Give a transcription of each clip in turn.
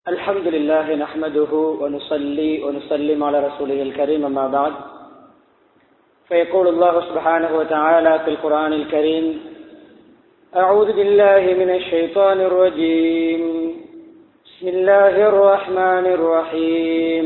الحمد لله نحمده ونصلي ونسلم على رسوله الكريم أما بعد فيقول الله سبحانه وتعالى في القرآن الكريم أعوذ بالله من الشيطان الرجيم بسم الله الرحمن الرحيم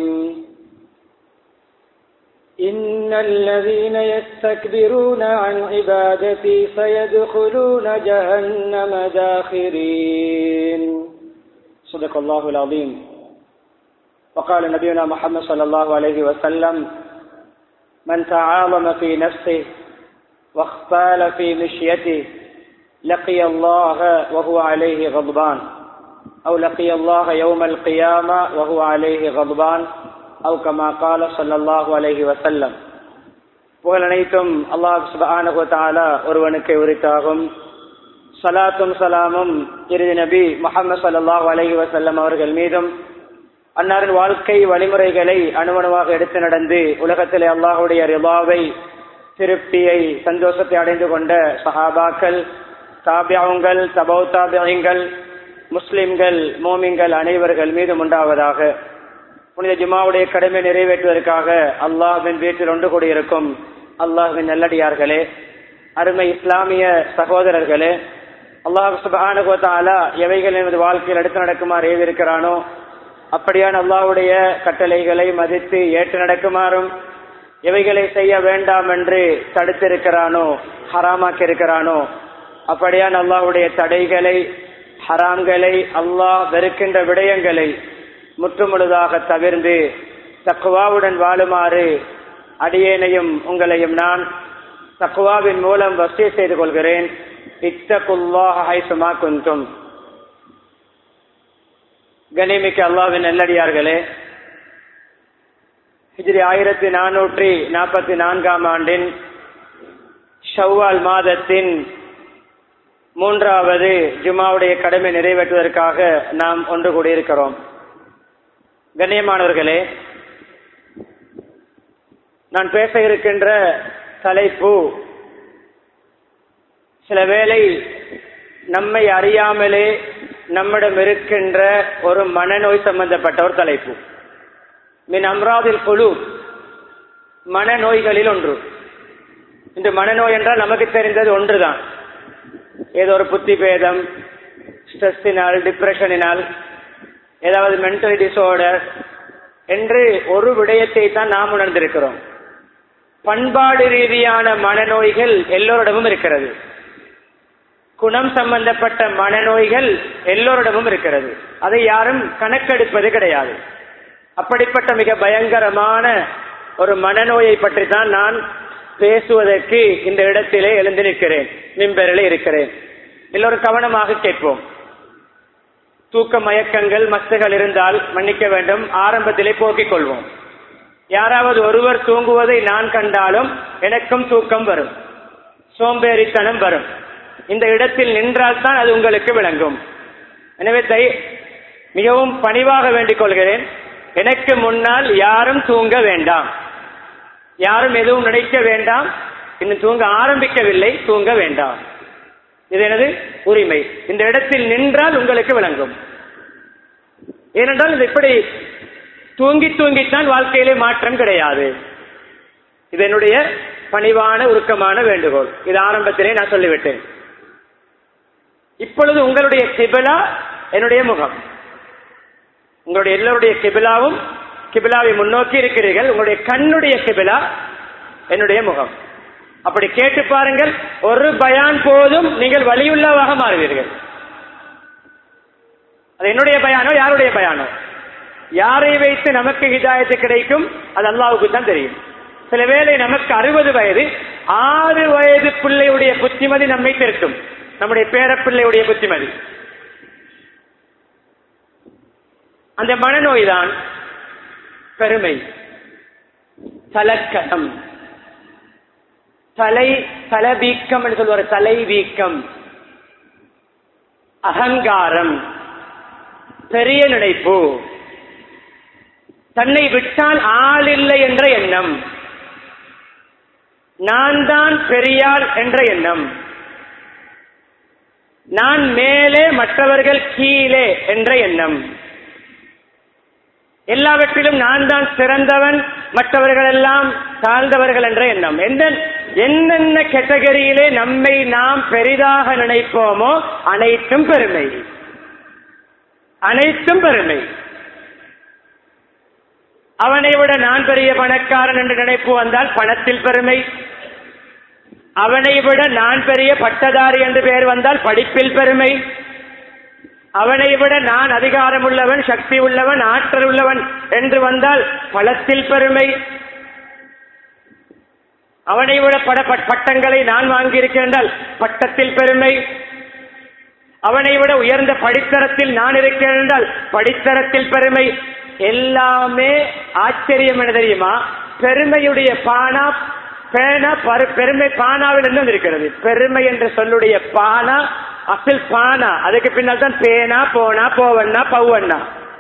إن الذين يستكبرون عن عبادتي سيدخلون جهنم داخرين صدق الله العظيم وقال نبينا محمد صلى الله عليه وسلم من تعاظم في نفسه واختال في مشيته لقي الله وهو عليه غضبان أو لقي الله يوم القيامة وهو عليه غضبان أو كما قال صلى الله عليه وسلم புகழ் அனைத்தும் அல்லாஹ் சுபஹானஹு தஆலா ஒருவனுக்கு உரித்தாகும் சலாத்தும் சலாமும் இறுதி நபி முகமது சல்லாஹூ அலஹி வசல்லம் அவர்கள் மீதும் அன்னாரின் வாழ்க்கை வழிமுறைகளை அணுவணுவாக எடுத்து நடந்து உலகத்திலே அல்லாஹுடைய ரிபாவை திருப்தியை சந்தோஷத்தை அடைந்து கொண்ட சஹாபாக்கள் தாபியாவுங்கள் தபௌ தாபியங்கள் முஸ்லிம்கள் மோமிங்கள் அனைவர்கள் மீதும் உண்டாவதாக புனித ஜுமாவுடைய கடமை நிறைவேற்றுவதற்காக அல்லாஹின் வீட்டில் ஒன்று கூடியிருக்கும் அல்லாஹின் நல்லடியார்களே அருமை இஸ்லாமிய சகோதரர்களே அல்லாஹ் சுபானுகோத்தாலா எவைகள் எனது வாழ்க்கையில் எடுத்து நடக்குமாறு ஏவிருக்கிறானோ அப்படியான அல்லாஹுடைய கட்டளைகளை மதித்து ஏற்று நடக்குமாறும் எவைகளை செய்ய வேண்டாம் என்று தடுத்திருக்கிறானோ ஹராமாக்கி இருக்கிறானோ அப்படியான அல்லாஹுடைய தடைகளை ஹராம்களை அல்லாஹ் வெறுக்கின்ற விடயங்களை முற்றுமுழுதாக தவிர்ந்து தக்குவாவுடன் வாழுமாறு அடியேனையும் உங்களையும் நான் தக்குவாவின் மூலம் வசதி செய்து கொள்கிறேன் இத்தகுல்லாஹுமா குந்தும் கனிமிக்க அல்லாவின் நல்லடியார்களே ஹிஜ்ரி ஆயிரத்தி நானூற்றி நாற்பத்தி நான்காம் ஆண்டின் ஷவ்வால் மாதத்தின் மூன்றாவது ஜுமாவுடைய கடமை நிறைவேற்றுவதற்காக நாம் ஒன்று கூடியிருக்கிறோம் கண்ணியமானவர்களே நான் பேச இருக்கின்ற தலைப்பு சில வேளை நம்மை அறியாமலே நம்மிடம் இருக்கின்ற ஒரு மனநோய் சம்பந்தப்பட்ட ஒரு தலைப்பு மின் அம்ராதில் குழு மனநோய்களில் ஒன்று இந்த மனநோய் என்றால் நமக்கு தெரிந்தது ஒன்றுதான் ஏதோ ஒரு புத்தி பேதம் ஸ்ட்ரெஸ்ஸினால் டிப்ரெஷனினால் ஏதாவது மென்டல் டிசார்டர் என்று ஒரு விடயத்தை தான் நாம் உணர்ந்திருக்கிறோம் பண்பாடு ரீதியான மனநோய்கள் எல்லோரிடமும் இருக்கிறது குணம் சம்பந்தப்பட்ட மனநோய்கள் எல்லோரிடமும் இருக்கிறது அதை யாரும் கணக்கெடுப்பது கிடையாது அப்படிப்பட்ட மிக பயங்கரமான ஒரு மனநோயை பற்றி தான் நான் பேசுவதற்கு இந்த இடத்திலே எழுந்து நிற்கிறேன் மின்பெரில் இருக்கிறேன் எல்லோரும் கவனமாக கேட்போம் தூக்க மயக்கங்கள் மஸ்துகள் இருந்தால் மன்னிக்க வேண்டும் ஆரம்பத்திலே போக்கிக் கொள்வோம் யாராவது ஒருவர் தூங்குவதை நான் கண்டாலும் எனக்கும் தூக்கம் வரும் சோம்பேறித்தனம் வரும் இந்த இடத்தில் நின்றால் தான் அது உங்களுக்கு விளங்கும் எனவே தை மிகவும் பணிவாக வேண்டிக் கொள்கிறேன் எனக்கு முன்னால் யாரும் தூங்க வேண்டாம் யாரும் எதுவும் நினைக்க வேண்டாம் இன்னும் தூங்க ஆரம்பிக்கவில்லை தூங்க வேண்டாம் இது எனது உரிமை இந்த இடத்தில் நின்றால் உங்களுக்கு விளங்கும் ஏனென்றால் இது இப்படி தூங்கி தூங்கித்தான் வாழ்க்கையிலே மாற்றம் கிடையாது இது என்னுடைய பணிவான உருக்கமான வேண்டுகோள் இது ஆரம்பத்திலே நான் சொல்லிவிட்டேன் இப்பொழுது உங்களுடைய கிபிலா என்னுடைய முகம் உங்களுடைய எல்லோருடைய கிபிலாவும் கிபிலாவை முன்னோக்கி இருக்கிறீர்கள் உங்களுடைய கண்ணுடைய கிபிலா என்னுடைய முகம் அப்படி கேட்டு பாருங்கள் ஒரு பயான் போதும் நீங்கள் வலியுள்ளவாக மாறுவீர்கள் அது என்னுடைய பயானோ யாருடைய பயானோ யாரை வைத்து நமக்கு ஹிதாயத்து கிடைக்கும் அது அல்லாவுக்கு தான் தெரியும் சில வேளை நமக்கு அறுபது வயது ஆறு வயது பிள்ளையுடைய புத்திமதி நம்மை திருட்டும் நம்முடைய பேரப்பிள்ளையுடைய புத்திமதி அந்த மனநோய் தான் பெருமை தலக்கணம் தலை தல வீக்கம் என்று சொல்வார் தலை வீக்கம் அகங்காரம் பெரிய நினைப்பு தன்னை விட்டால் ஆள் இல்லை என்ற எண்ணம் நான் தான் பெரியாள் என்ற எண்ணம் நான் மேலே மற்றவர்கள் கீழே என்ற எண்ணம் எல்லாவற்றிலும் நான் தான் சிறந்தவன் மற்றவர்கள் எல்லாம் தாழ்ந்தவர்கள் என்ற எண்ணம் எந்த என்னென்ன கேட்டகரியிலே நம்மை நாம் பெரிதாக நினைப்போமோ அனைத்தும் பெருமை அனைத்தும் பெருமை அவனை விட நான் பெரிய பணக்காரன் என்று நினைப்பு வந்தால் பணத்தில் பெருமை அவனை விட நான் பெரிய பட்டதாரி என்று பெயர் வந்தால் படிப்பில் பெருமை அவனை விட நான் அதிகாரம் உள்ளவன் சக்தி உள்ளவன் ஆற்றல் உள்ளவன் என்று வந்தால் பலத்தில் பெருமை அவனை விட பட பட்- பட்டங்களை நான் வாங்கியிருக்கிறேன் என்றால் பட்டத்தில் பெருமை அவனை விட உயர்ந்த படித்தரத்தில் நான் இருக்கிறேன் என்றால் படித்தரத்தில் பெருமை எல்லாமே ஆச்சரியம் என்ன தெரியுமா பெருமையுடைய பானா பேனா பரு- பெருமை பானாவில் இருந்து இருக்கிறது பெருமை என்ற சொல்லுடைய பானா அசில் பானா அதுக்கு பின்னால் தான் பேனா போனா போவண்ணா பௌவண்ணா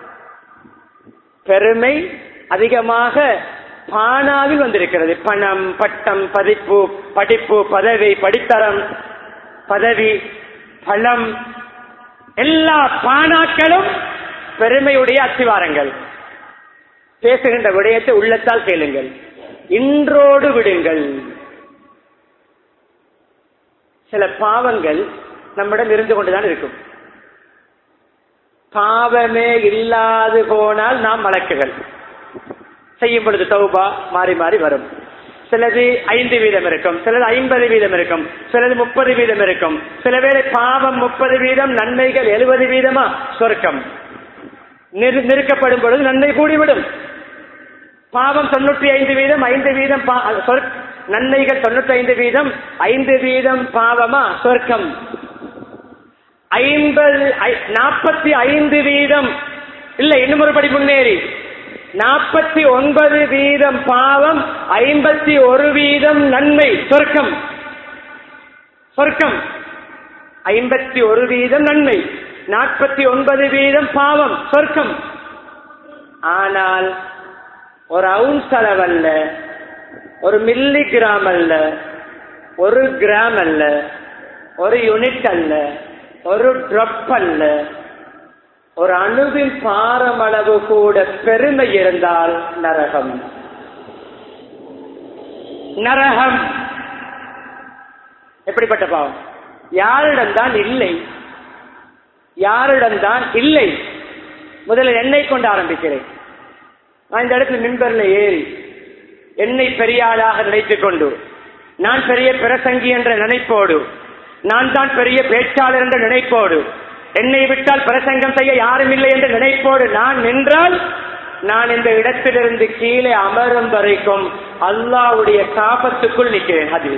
பெருமை அதிகமாக பானாவில் வந்திருக்கிறது பணம் பட்டம் பதிப்பு படிப்பு பதவி படித்தரம் பதவி பலம் எல்லா பானாக்களும் பெருமையுடைய அத்திவாரங்கள் பேசுகின்ற விடயத்தை உள்ளத்தால் கேளுங்கள் இன்றோடு விடுங்கள் சில பாவங்கள் நம்மிடம் இருந்து கொண்டுதான் இருக்கும் பாவமே இல்லாது போனால் நாம் மலக்குகள் செய்யும் பொழுது தௌபா மாறி மாறி வரும் சிலது ஐந்து வீதம் இருக்கும் சிலது ஐம்பது வீதம் இருக்கும் சிலது முப்பது வீதம் இருக்கும் சில பேரை பாவம் முப்பது வீதம் நன்மைகள் எழுபது வீதமா சொர்க்கம் நிறு- நிறுக்கப்படும் பொழுது நன்மை கூடிவிடும் பாவம் தொண்ணூற்றி ஐந்து வீதம் ஐந்து வீதம் பா- சொர்க்- நன்மைகள் தொண்ணூற்றி ஐந்து வீதம் ஐந்து வீதம் பாவமா சொர்க்கம் ஐம்பது நாற்பத்தி ஐந்து வீதம் இல்ல இன்னும் ஒரு படி முன்னேறி நாற்பத்தி ஒன்பது வீதம் பாவம் ஐம்பத்தி ஒரு வீதம் நன்மை சொர்க்கம் சொர்க்கம் ஐம்பத்தி ஒரு வீதம் நன்மை நாற்பத்தி ஒன்பது வீதம் பாவம் சொர்க்கம் ஆனால் ஒரு அவுன்ஸ் அளவல்ல ஒரு மில்லி கிராம் அல்ல ஒரு கிராம் அல்ல ஒரு யூனிட் அல்ல ஒரு ட்ரப் அல்ல ஒரு அணுவின் பாரமளவு கூட பெருமை இருந்தால் நரகம் நரகம் எப்படிப்பட்ட பாவம் யாரிடம்தான் இல்லை யாரிடம்தான் இல்லை முதல்ல என்னை கொண்டு ஆரம்பிக்கிறேன் நான் இந்த இடத்துல மின்பரில் ஏறி என்னை பெரிய ஆளாக நினைத்துக் கொண்டு நான் பெரிய பிரசங்கி என்ற நினைப்போடு நான் தான் பெரிய பேச்சாளர் என்ற நினைப்போடு என்னை விட்டால் பிரசங்கம் செய்ய யாரும் இல்லை என்ற நினைப்போடு நான் நின்றால் நான் இந்த இடத்திலிருந்து கீழே அமரும் வரைக்கும் அல்லாவுடைய சாபத்துக்குள் நிற்கிறேன் அது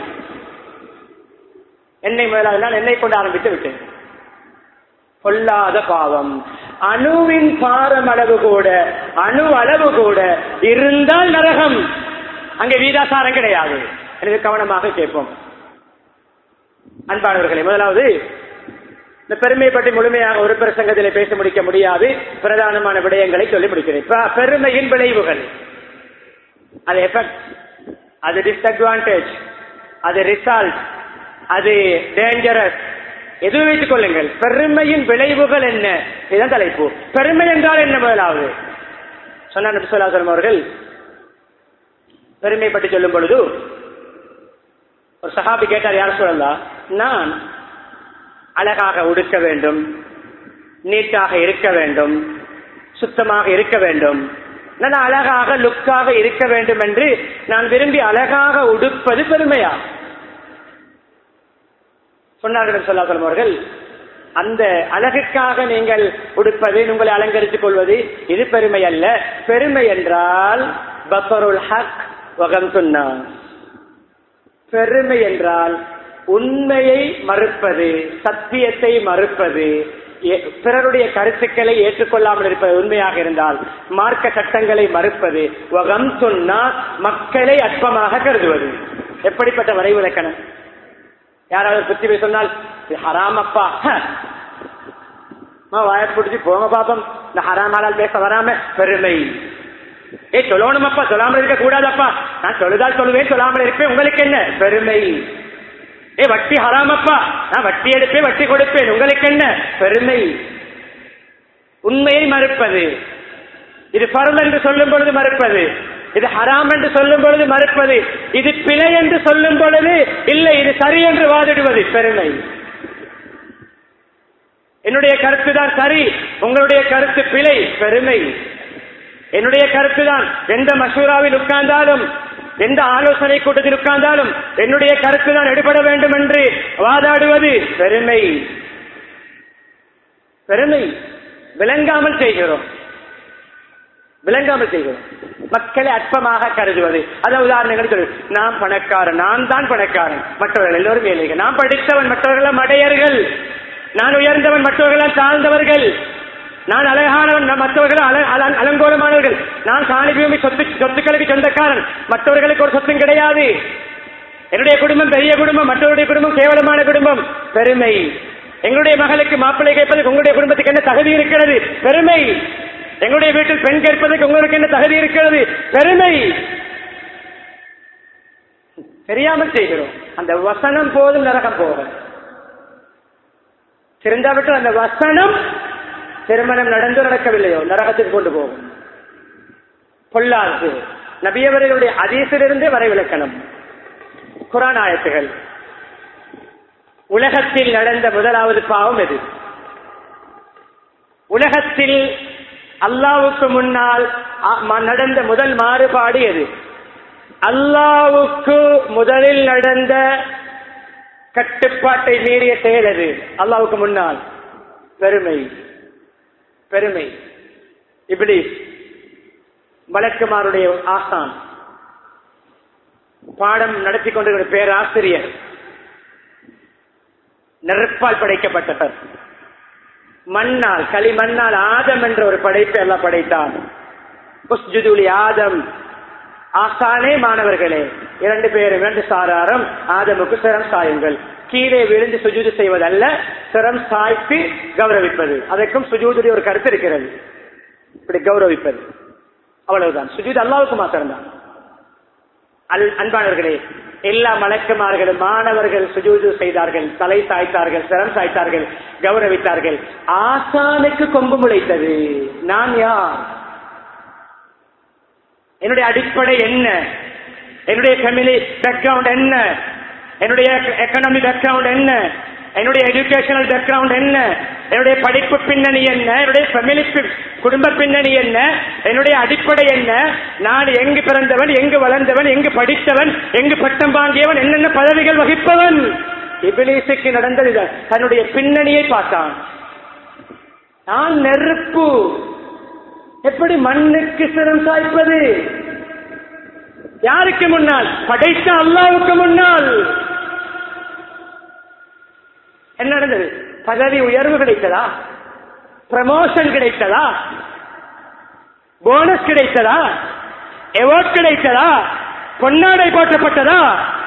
என்னை முதலாவது நான் என்னை கொண்டு ஆரம்பித்து விட்டேன் பொல்லாத பாவம் அணுவின் பாரம் அளவு கூட அணு அளவு கூட இருந்தால் நரகம் அங்கே வீதாசாரம் கிடையாது எனவே கவனமாக கேட்போம் அன்பானவர்களே முதலாவது இந்த பெருமை பற்றி முழுமையாக ஒரு பிரசங்கத்திலே பேச முடிக்க முடியாது பிரதானமான விடயங்களை சொல்லி முடிக்கிறேன் ப- பெருமையின் விளைவுகள் அது எஃபெக்ட் அது டிஸ்அட்வான்டேஜ் அது ரிசல்ட் அது டேஞ்சரஸ் எது வைத்துக் கொள்ளுங்கள் பெருமையின் விளைவுகள் என்ன இதுதான் தலைப்பு பெருமை என்றால் என்ன முதலாவது சொன்னார் நபி ஸல்லல்லாஹு அலைஹி வஸல்லம் அவர்கள் பெருமை பற்றி சொல்லும் பொழுது ஒரு சஹாபி கேட்டார் யார் சொல்லலாம் நான் அழகாக உடுக்க வேண்டும் நீட்டாக இருக்க வேண்டும் சுத்தமாக இருக்க வேண்டும் நான் அழகாக லுக்காக இருக்க வேண்டும் என்று நான் விரும்பி அழகாக உடுப்பது பெருமையா சொன்னார்கள் சொல்லாசலம் அவர்கள் அந்த அழகுக்காக நீங்கள் உடுப்பது உங்களை அலங்கரித்துக் கொள்வது இது பெருமை அல்ல பெருமை என்றால் பக்கருல் ஹக் வகம் சொன்னா பெருமை என்றால் உண்மையை மறுப்பது சத்தியத்தை மறுப்பது எ- பிறருடைய கருத்துக்களை ஏற்றுக்கொள்ளாமல் இருப்பது உண்மையாக இருந்தால் மார்க்க சட்டங்களை மறுப்பது வகம் சொன்னா மக்களை அற்பமாக கருதுவது எப்படிப்பட்ட வரைவு இலக்கணம் யாராவது பத்தி போய் சொன்னால் "இது ஹராம் அப்பா ஹ. அம்மா, வாயை பிடிச்சி போங்க பாப்பம் இந்த ஹராம் ஹலால் பேச வராம பெருமை ஏ சொல்லணும் அப்பா சொல்லாமல் இருக்க கூடாதப்பா நான் சொல்லுதால் சொல்லுவேன் சொல்லாமல் இருப்பேன் உங்களுக்கு என்ன பெருமை ஏ வட்டி ஹராமப்பா நான் வட்டி எடுப்பேன் வட்டி கொடுப்பேன் உங்களுக்கு என்ன பெருமை உண்மையை மறுப்பது இது பருள் என்று சொல்லும் பொழுது மறுப்பது இது ஹராம் என்று சொல்லும் பொழுது மறுப்பது இது பிழை என்று சொல்லும் பொழுது இல்லை இது சரி என்று வாதிடுவது பெருமை என்னுடைய கருத்து தான் சரி உங்களுடைய கருத்து பிழை பெருமை என்னுடைய கருத்து தான் எந்த மசூராவில் உட்கார்ந்தாலும் எந்த ஆலோசனை கூட்டத்தில் உட்கார்ந்தாலும் என்னுடைய கருத்து தான் எடுபட வேண்டும் என்று வாதாடுவது பெருமை பெருமை விளங்காமல் செய்கிறோம் விளங்காமல் செய்கிறோம் மக்களை அற்பமாக கருதுவது அத உதாரணங்கள் சொல்லு நான் பணக்காரன் நான் தான் பணக்காரன் மற்றவர்கள் எல்லோரும் ஏழைகள் நான் படித்தவன் மற்றவர்கள் மடையர்கள் நான் உயர்ந்தவன் மற்றவர்கள் தாழ்ந்தவர்கள் நான் அழகானவன் நான் மற்றவர்கள் அல- அல- அலங்கோலமானவர்கள் நான் காணி பூமி சொத்து சொத்துக்களுக்கு சொந்தக்காரன் மற்றவர்களுக்கு ஒரு சொத்தும் கிடையாது என்னுடைய குடும்பம் பெரிய குடும்பம் மற்றவருடைய குடும்பம் கேவலமான குடும்பம் பெருமை எங்களுடைய மகளுக்கு மாப்பிள்ளை கேட்பதற்கு உங்களுடைய குடும்பத்துக்கு என்ன தகுதி இருக்கிறது பெருமை எங்களுடைய வீட்டில் பெண் கேட்பதற்கு உங்களுக்கு என்ன தகுதி இருக்கிறது பெருமை தெரியாமல் செய்கிறோம் அந்த வசனம் போதும் நரகம் போகும் திருந்தாவிட்டு அந்த வசனம் திருமணம் நடந்து நடக்கவில்லையோ நரகத்துக்கு கொண்டு போகும் பொல்லாது நபியவர்களுடைய அதீசிலிருந்து வரைவிலக்கணம் குரான் ஆயத்துகள் உலகத்தில் நடந்த முதலாவது பாவம் எது உலகத்தில் அல்லாவுக்கு முன்னால் அ- ம- நடந்த முதல் மாறுபாடு எது அல்லாவுக்கு முதலில் நடந்த கட்டுப்பாட்டை மீறிய செயல் எது அல்லாவுக்கு முன்னால் பெருமை பெருமை இப்படி மலக்குமாருடைய ஆசான் பாடம் நடத்தி கொண்டிருக்கிற பேராசிரியர் நெருப்பால் படைக்கப்பட்டவர் மண்ணால் களிமண்ணால் ஆதம் என்ற ஒரு படைப்பை எல்லாம் படைத்தான் உஸ்ஜுதுலி ஆதம் ஆசானே மாணவர்களே இரண்டு பேரும் இரண்டு சாராரம் ஆதமுக்கு சிரம் சாயுங்கள் கீழே விழுந்து சுஜூது செய்வதல்ல சிரம் சாய்த்து கௌரவிப்பது அதற்கும் சுஜூதுடைய ஒரு கருத்து இருக்கிறது இப்படி கௌரவிப்பது அவ்வளவுதான் சுஜூத் அல்லாவுக்கு மாத்திரம்தான் அல் அன்பானவர்களே எல்லா மலக்குமார்களும் மாணவர்கள் சுஜூது செய்தார்கள் தலை சாய்த்தார்கள் சிரம் சாய்த்தார்கள் கௌரவித்தார்கள் ஆசானுக்கு கொம்பு முளைத்தது நான் யார் என்னுடைய அடிப்படை என்ன என்னுடைய ஃபேமிலி பேக்ரவுண்ட் என்ன என்னுடைய எக்கனாமி பேக்ரவுண்ட் என்ன என்னுடைய எஜுகேஷனல் பேக்ரவுண்ட் என்ன என்னுடைய படிப்பு பின்னணி என்ன என்னுடைய ஃபேமிலி குடும்ப பின்னணி என்ன என்னுடைய அடிப்படை என்ன நான் எங்கு பிறந்தவன் எங்கு வளர்ந்தவன் எங்கு படித்தவன் எங்கு பட்டம் வாங்கியவன் என்னென்ன பதவிகள் வகிப்பவன் இபிலிசுக்கு நடந்தது இதுதான். தன்னுடைய பின்னணியை பார்த்தான் நான் நெருப்பு எப்படி மண்ணுக்கு சிரம் சாய்ப்பது யாருக்கு முன்னால் படைத்த அல்லாவுக்கு முன்னால் என்ன நடந்தது பதவி உயர்வு கிடைத்ததா ப்ரமோஷன் கிடைத்ததா போனஸ் கிடைத்ததா அவார்ட் கிடைத்ததா பொன்னாடை போற்றப்பட்டதா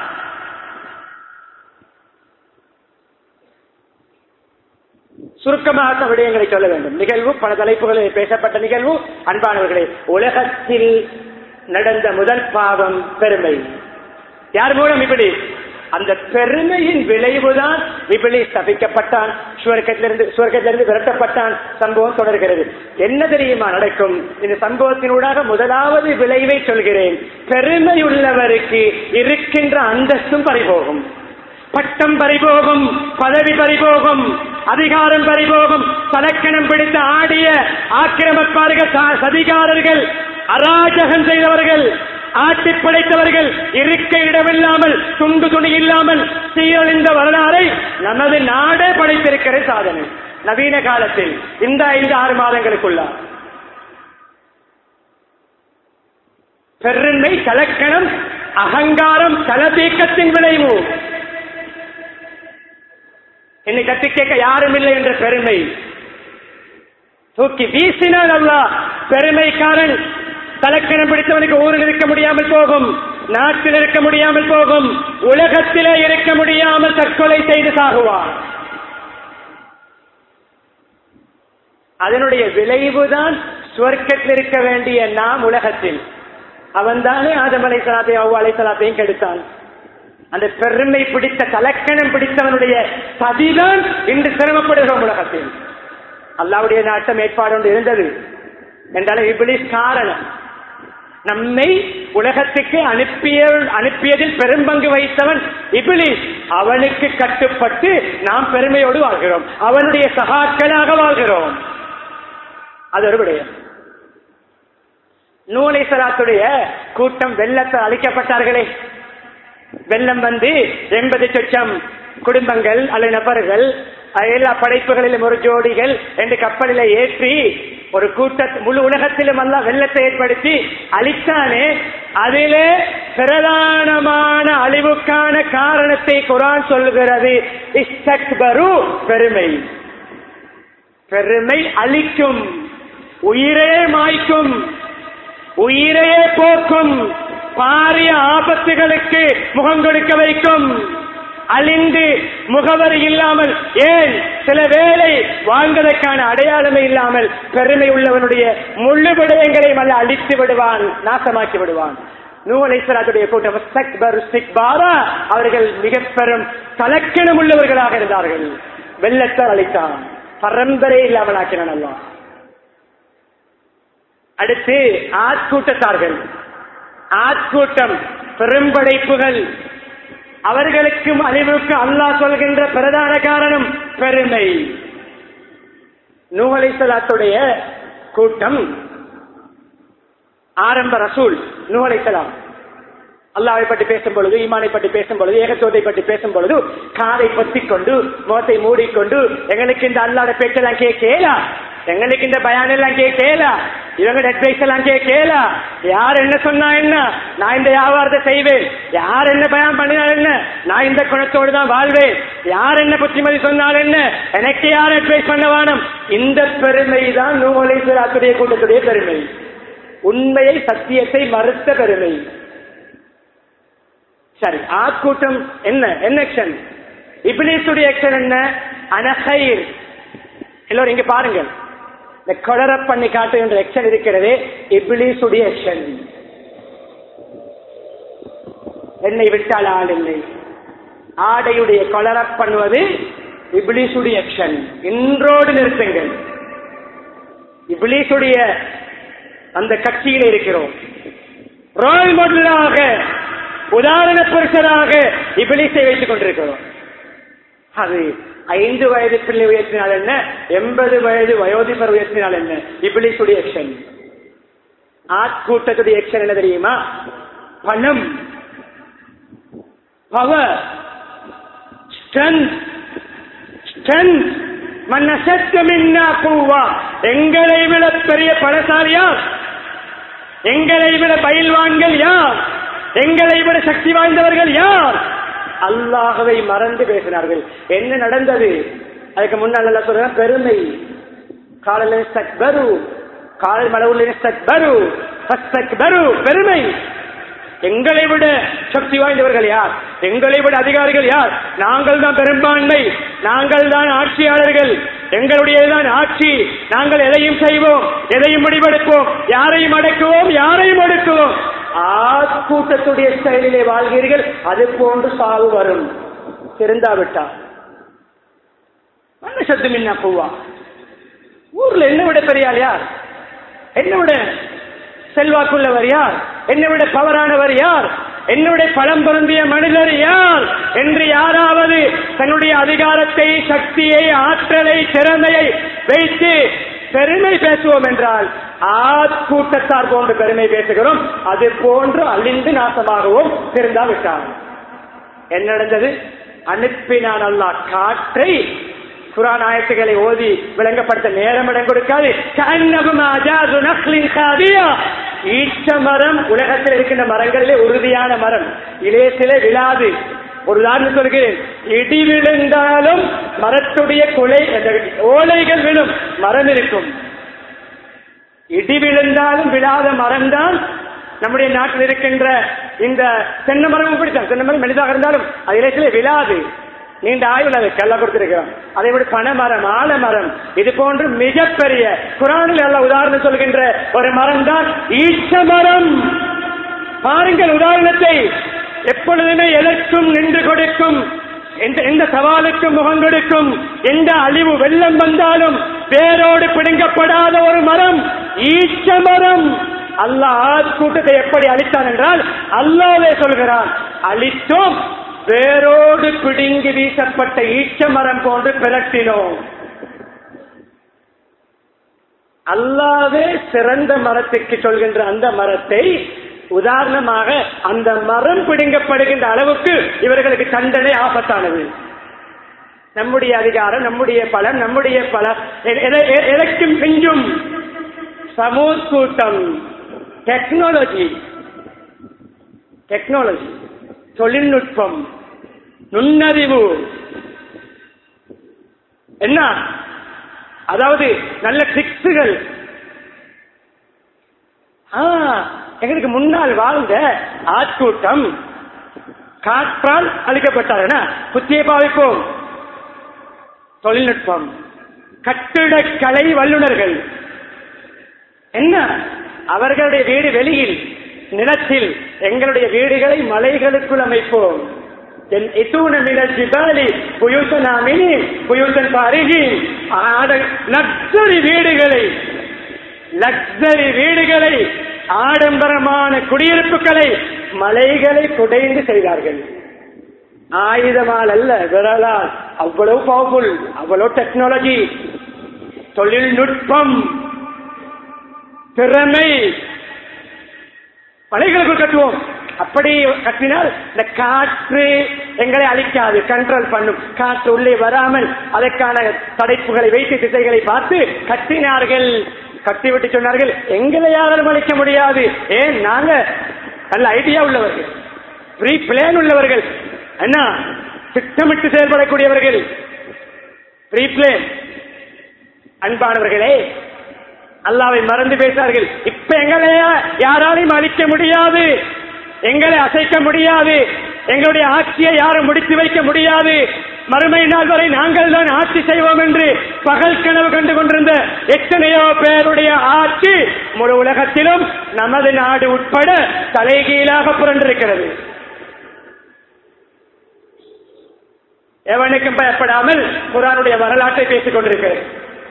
சுருக்கமாக விடயங்களை சொல்ல வேண்டும் நிகழ்வு பல தலைப்புகளில் பேசப்பட்ட நிகழ்வு அன்பானவர்களே உலகத்தில் நடந்த முதல் பாவம் பெருமை யார் மூலம் இப்படி அந்த பெருமையின் விளைவுதான் இப்படி தப்பிக்கப்பட்டான் சுவர்க்கத்திலிருந்து சுவர்க்கத்திலிருந்து விரட்டப்பட்டான் சம்பவம் தொடர்கிறது என்ன தெரியுமா நடக்கும் இந்த சம்பவத்தினூடாக முதலாவது விளைவை சொல்கிறேன் பெருமை உள்ளவருக்கு இருக்கின்ற அந்தஸ்தும் பறிபோகும் பட்டம் பறிபோகும் பதவி பறிபோகும் அதிகாரம் பறிபோகும் தலக்கணம் பிடித்த ஆடிய ஆக்கிரமிப்பார்கள் ச- சதிகாரர்கள் அராஜகம் செய்தவர்கள் ஆட்டி படைத்தவர்கள் இருக்க இடமில்லாமல் துண்டு துணி இல்லாமல் சீரழிந்த வரலாறை நமது நாடே படைத்திருக்கிற சாதனை நவீன காலத்தில் இந்த ஐந்து ஆறு மாதங்களுக்குள்ள பெருமை கலக்கணம் அகங்காரம் கலதீக்கத்தின் விளைவு என்னை கட்டி கேட்க யாரும் இல்லை என்ற பெருமை தூக்கி வீசினால் அல்லா பெருமைக்காரன் தலக்கணம் பிடித்தவனுக்கு ஊரில் இருக்க முடியாமல் போகும் நாட்டில் இருக்க முடியாமல் போகும் உலகத்திலே இருக்க முடியாமல் தற்கொலை செய்து சாகுவான் அதனுடைய விளைவுதான் சுவர்க்கத்தில் இருக்க வேண்டிய நாம் உலகத்தில் அவன்தானே ஆதம் அலை சலாத்தையும் அவ்வா அலை சலாத்தையும் கெடுத்தான் அந்த பெருமை பிடித்த கலக்கணம் பிடித்தவனுடைய சதிதான் இன்று சிரமப்படுகிறோம் உலகத்தில் அல்லாவுடைய நாட்டம் ஏற்பாடு ஒன்று இருந்தது என்றாலும் இபிலிஸ் காரணம் நம்மை உலகத்துக்கு அனுப்பிய அனுப்பியதில் பெரும்பங்கு வைத்தவன் இபிலிஸ் அவனுக்கு கட்டுப்பட்டு நாம் பெருமையோடு வாழ்கிறோம் அவனுடைய சகாக்களாக வாழ்கிறோம் அது ஒரு விடயம் நூலை சலாத்துடைய கூட்டம் வெள்ளத்தால் அழிக்கப்பட்டார்களே வெள்ளம் வந்து எண்பது சொச்சம் குடும்பங்கள் அல்லது நபர்கள் எல்லா படைப்புகளிலும் ஒரு ஜோடிகள் என்று கப்பலில ஏற்றி ஒரு கூட்ட முழு உலகத்திலும் அல்ல வெள்ளத்தை ஏற்படுத்தி அழித்தானே அதிலே பிரதானமான அழிவுக்கான காரணத்தை குரான் சொல்லுகிறது இஸ்தக்பரு பெருமை பெருமை அழிக்கும் உயிரே மாய்க்கும் உயிரே போக்கும் பாரிய ஆபத்துகளுக்கு முகம் கொடுக்க வைக்கும் அழிந்து முகவரி இல்லாமல் ஏன் சில வேளை வாழ்ந்ததற்கான அடையாளமே இல்லாமல் பெருமை உள்ளவனுடைய முழு விடயங்களையும் அல்ல அழித்து விடுவான் நாசமாக்கி விடுவான் நூலேஸ்வராத்துடைய கூட்டம் ஸ்தக்பர் ஸ்திக்பாரா அவர்கள் மிக பெரும் தலக்கணம் உள்ளவர்களாக இருந்தார்கள் வெள்ளத்தால் அழித்தான் பரம்பரை இல்லாமலாக்கினான் அல்லா அடுத்து ஆட்கூட்டத்தார்கள் ஆட்கூட்டம் பெரும்படைப்புகள் அவர்களுக்கும் அழிவுக்கு அல்லாஹ் சொல்கின்ற பிரதான காரணம் பெருமை நூகலைசலாத்துடைய கூட்டம் ஆரம்ப ரசூல் நூகலைசலாம் அல்லாவை பற்றி பேசும் பொழுது ஈமானை பற்றி பேசும் பொழுது ஏகத்துவத்தை பற்றி பேசும் பொழுது காதை பத்திக் கொண்டு முகத்தை மூடிக்கொண்டு எங்களுக்கு இந்த அல்லாட பேச்செல்லாம் கேட்கலா எங்களுக்கு இந்த பயான் எல்லாம் கேட்கலா இவங்க அட்வைஸ் எல்லாம் கேட்கலா யார் என்ன சொன்னா என்ன நான் இந்த வியாபாரத்தை செய்வேன் யார் என்ன பயான் பண்ணினால் என்ன நான் இந்த குணத்தோடு தான் வாழ்வேன் யார் என்ன புத்திமதி சொன்னால் என்ன எனக்கு யார் அட்வைஸ் பண்ண வேணும் இந்த பெருமை தான் நூலேஸ்வராத்துடைய கூட்டத்துடைய பெருமை உண்மையை சத்தியத்தை மறுத்த பெருமை சரி ஆட்கூட்டம் என்ன என்ன ஆக்ஷன் இபிலிசுடைய ஆக்ஷன் என்ன அனஹைர் எல்லோரும் இங்க பாருங்க இந்த கொளர பண்ணி காட்டுகின்ற ஆக்ஷன் இருக்கிறது இபிலிசுடைய ஆக்ஷன் என்னை விட்டால் ஆள் இல்லை ஆடையுடைய கொளர பண்ணுவது இபிலிசுடைய ஆக்ஷன் இன்றோடு நிறுத்துங்கள் இபிலிசுடைய அந்த கட்சியில் இருக்கிறோம் ரோல் மாடலாக உதாரண புருஷராக இபிலிசை வைத்துக் கொண்டிருக்கிறோம் அது ஐந்து வயது பிள்ளை உயர்த்தினால் என்ன எண்பது வயது வயோதிபர் உயர்த்தினால் என்ன இபிலிசுடைய எக்ஷன் ஆட்கூட்டத்துடைய எக்ஷன் என்ன தெரியுமா பணம் பவர் ஸ்ட்ரென்த் ஸ்ட்ரென்த் மன்னசத்தமின்னா பூவா எங்களை விட பெரிய பணசாலி யார் எங்களை விட பயில்வான்கள் யார் எங்களை விட சக்தி வாய்ந்தவர்கள் யார் அல்லாஹவை மறந்து பேசினார்கள் என்ன நடந்தது அதுக்கு முன்னால் நல்லா சொல்ற பெருமை காலையில ஸ்தக்பரு காலை மலவுள்ள ஸ்தக்பரு ஃபஸ்தக்பரு பெருமை எங்களை விட சக்தி வாய்ந்தவர்கள் யார் எங்களை விட அதிகாரிகள் யார் நாங்கள் தான் பெரும்பான்மை நாங்கள் தான் ஆட்சியாளர்கள் எங்களுடையதான் ஆட்சி நாங்கள் எதையும் செய்வோம் எதையும் முடிவெடுப்போம் யாரையும் அடக்குவோம் யாரையும் ஒடுக்குவோம் ஆட்கூட்டத்துடைய ஸ்டைலிலே வாழ்கிறீர்கள் அது போன்று சாவு வரும் திருந்தாவிட்டா மண்ண சத்து மின்னா பூவா ஊர்ல என்ன விட பெரியாள் யார் என்ன விட செல்வாக்குள்ளவர் யார் என்னை விட பவரானவர் யார் என்னுடைய பலம் பொருந்திய மனிதர் யார் என்று யாராவது தன்னுடைய அதிகாரத்தை சக்தியை ஆற்றலை திறமையை வைத்து பெருமை பேசுவோம் என்றால் ஆட்கூட்டத்தார் போன்று பெருமை பேசுகிறோம் அது போன்று அழிந்து நாசமாகவும் திருந்தாவிட்டார் என்ன நடந்தது அனுப்பினான் அல்லாஹ் காற்றை குரான் ஆயத்துக்களை ஓதி விளங்கப்படுத்த நேரம் இடம் கொடுக்காது கண்ணபும் அஜாது நக்லின் காதியா ஈச்ச மரம் உலகத்தில் இருக்கின்ற மரங்களிலே உறுதியான மரம் இலேசிலே விழாது ஒரு உதாரணம் சொல்கிறேன் இடி விழுந்தாலும் மரத்துடைய குலை அந்த ஓலைகள் விழும் மரம் இருக்கும் இடி விழுந்தாலும் விழாத மரம் தான் நம்முடைய நாட்டில் இருக்கின்ற இந்த தென்னை மரமும் பிடித்தான் தென்னை மரம் மெலிதாக இருந்தாலும் அது இலக்கிலே விழாது நீண்ட ஆய்வு அதை கல்ல கொடுத்திருக்கிறோம் அதை விட பனைமரம் ஆலமரம் இது போன்று மிகப்பெரிய குரானில் நல்ல உதாரணம் சொல்கின்ற ஒரு மரம் தான் ஈச்ச மரம் பாருங்கள் உதாரணத்தை எப்பொழுதுமே எதற்கும் நின்று கொடுக்கும் எந்த எந்த சவாலுக்கும் முகம் கொடுக்கும் எந்த அழிவு வெள்ளம் வந்தாலும் வேரோடு பிடுங்கப்படாத ஒரு மரம் ஈச்சமரம் அல்லாஹ் கூட்டத்தை எப்படி அழித்தான் என்றால் அல்லாவே சொல்கிறான் அழித்தோம் வேரோடு பிடுங்கி வீசப்பட்ட ஈச்சமரம் போன்று பிளட்டினோம் அல்லாவே சிறந்த மரத்துக்கு சொல்கின்ற அந்த மரத்தை உதாரணமாக அந்த மரம் பிடுங்கப்படுகின்ற அளவுக்கு இவர்களுக்கு தண்டனை ஆபத்தானது நம்முடைய அதிகாரம் நம்முடைய பலம் நம்முடைய பல எதற்கும் மிஞ்சும் சமூக கூட்டம் டெக்னாலஜி டெக்னாலஜி தொழில்நுட்பம் நுண்ணறிவு என்ன அதாவது நல்ல ட்ரிக்ஸுகள் எங்களுக்கு முன்னால் வாழ்ந்த ஆட்கூட்டம் காற்றால் அழிக்கப்பட்டார் புத்தியை பாவிப்போம் தொழில்நுட்பம் கட்டிடக்கலை வல்லுநர்கள் என்ன அவர்களுடைய வீடு வெளியில் நிலத்தில் எங்களுடைய வீடுகளை மலைகளுக்குள் அமைப்போம் லக்ஸரி வீடுகளை லக்ஸரி வீடுகளை ஆடம்பரமான குடியிருப்புகளை மலைகளை குடைந்து செய்தார்கள் ஆயுதமால் அல்ல விரலால் அவ்வளவு பவர்ஃபுல் அவ்வளவு டெக்னாலஜி தொழில்நுட்பம் திறமை மலைகளுக்குள் கட்டுவோம் அப்படி கட்டினால் இந்த காற்று எங்களை அழிக்காது கண்ட்ரோல் பண்ணும் காற்று உள்ளே வராமல் அதற்கான தடைப்புகளை வைத்து திசைகளை பார்த்து கட்டினார்கள் கட்டிவிட்டு சொன்னார்கள் எங்களை யாரும் அழிக்க முடியாது ஏன் நாங்க நல்ல ஐடியா உள்ளவர்கள் ஃப்ரீ பிளேன் உள்ளவர்கள் என்ன திட்டமிட்டு செயல்படக்கூடியவர்கள் ஃப்ரீ பிளேன் அன்பானவர்களே அல்லாவை மறந்து பேசார்கள் இப்ப எங்களை யாராலையும் அழிக்க முடியாது எங்களை அசைக்க முடியாது எங்களுடைய ஆட்சியை யாரும் முடித்து வைக்க முடியாது மறுமை நாள் வரை நாங்கள் தான் ஆட்சி செய்வோம் என்று பகல் கனவு கண்டு கொண்டிருந்த எத்தனையோ பேருடைய ஆட்சி முழு உலகத்திலும் நமது நாடு உட்பட தலைகீழாக புரண்டிருக்கிறது எவனுக்கும் பயப்படாமல் குரானுடைய வரலாற்றை பேசிக் கொண்டிருக்கிறது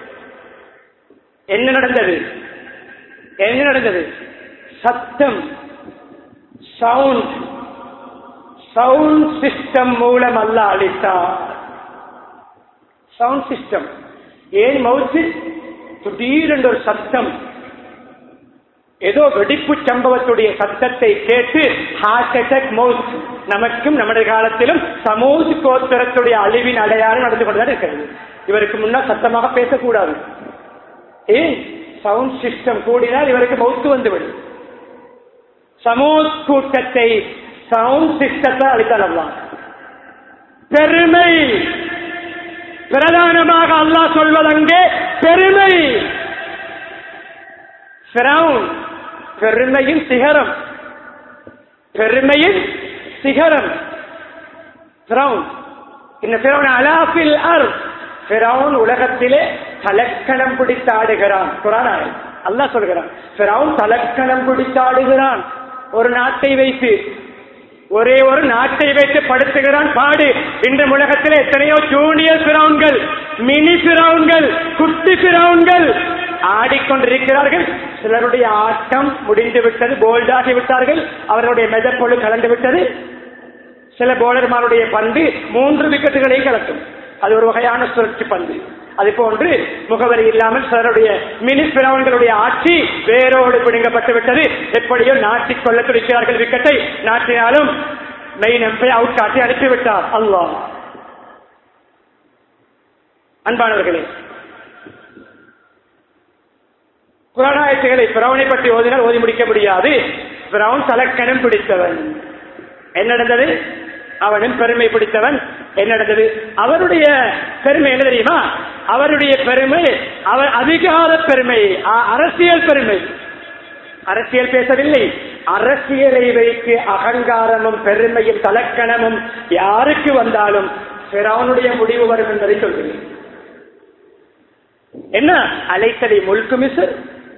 என்ன நடந்தது என்ன நடந்தது சத்தம் சவுண்ட் சவுண்ட் சிஸ்டம் மூலம் அல்ல அளித்தார் சவுண்ட் சிஸ்டம் ஏன் மவுத்து திடீரென்ற ஒரு சத்தம் ஏதோ வெடிப்பு சம்பவத்துடைய சத்தத்தை கேட்டு ஹார்ட் அட்டாக் மவுத் நமக்கும் நம்முடைய காலத்திலும் சமூக கோத்திரத்துடைய அழிவின் அடையாளம் நடந்து கொண்டுதான் இருக்கிறது இவருக்கு முன்னால் சத்தமாக பேசக்கூடாது ஏன் சவுண்ட் சிஸ்டம் கூடினால் இவருக்கு மவுத்து வந்துவிடும் சமூக கூட்டத்தை சவுண்ட் சிஸ்டத்தை அளித்தலாம் பெருமை பிரதானமாக அல்லாஹ் சொல்வதங்கே பெருமை பெருமையின் சிகரம் பெருமையின் சிகரம் அலாபில் அர் பிறவுன் உலகத்திலே தலக்கணம் பிடித்தாடுகிறான் குரானாய் அல்லாஹ் சொல்கிறான் பிறவுன் தலக்கணம் பிடித்தாடுகிறான் ஒரு நாட்டை வைத்து ஒரே ஒரு நாட்டை வைத்து படுத்துகிறான் பாடு இன்று உலகத்தில் எத்தனையோ ஜூனியர் பிரவுன்கள் மினி பிரவுன்கள் குட்டி பிரவுன்கள் ஆடிக்கொண்டிருக்கிறார்கள் சிலருடைய ஆட்டம் முடிந்து விட்டது போல்டாகி விட்டார்கள் அவர்களுடைய மெதப்பொழு கலந்து விட்டது சில போலர்மாருடைய பந்து மூன்று விக்கெட்டுகளை கலக்கும் அது ஒரு வகையான சுழற்சி பந்து அது போன்று முகவரி இல்லாமல் சிலருடைய மினி பிரவன்களுடைய ஆட்சி வேரோடு பிடுங்கப்பட்டு விட்டது எப்படியோ நாட்டிக் கொள்ள துடிக்கிறார்கள் விக்கெட்டை நாட்டினாலும் மெயின் எம்பை அவுட் காட்டி அனுப்பிவிட்டார் அல்லாஹ் அன்பானவர்களே குரானாயத்துகளை பிரவனை பற்றி ஓதினால் ஓதி முடிக்க முடியாது பிரவுன் தலக்கணம் பிடித்தவன் என்ன நடந்தது அவனும் பெருமை பிடித்தவன் என்ன நடந்தது அவருடைய பெருமை என்ன தெரியுமா அவருடைய பெருமை அவர் அதிகார பெருமை அ- அரசியல் பெருமை அரசியல் பேசவில்லை அரசியலை வைத்து அகங்காரமும் பெருமையும் தலக்கணமும் யாருக்கு வந்தாலும் பிறவனுடைய முடிவு வரும் என்பதை சொல்கிறேன் என்ன அலைத்தடி முழுக்கு மிசர்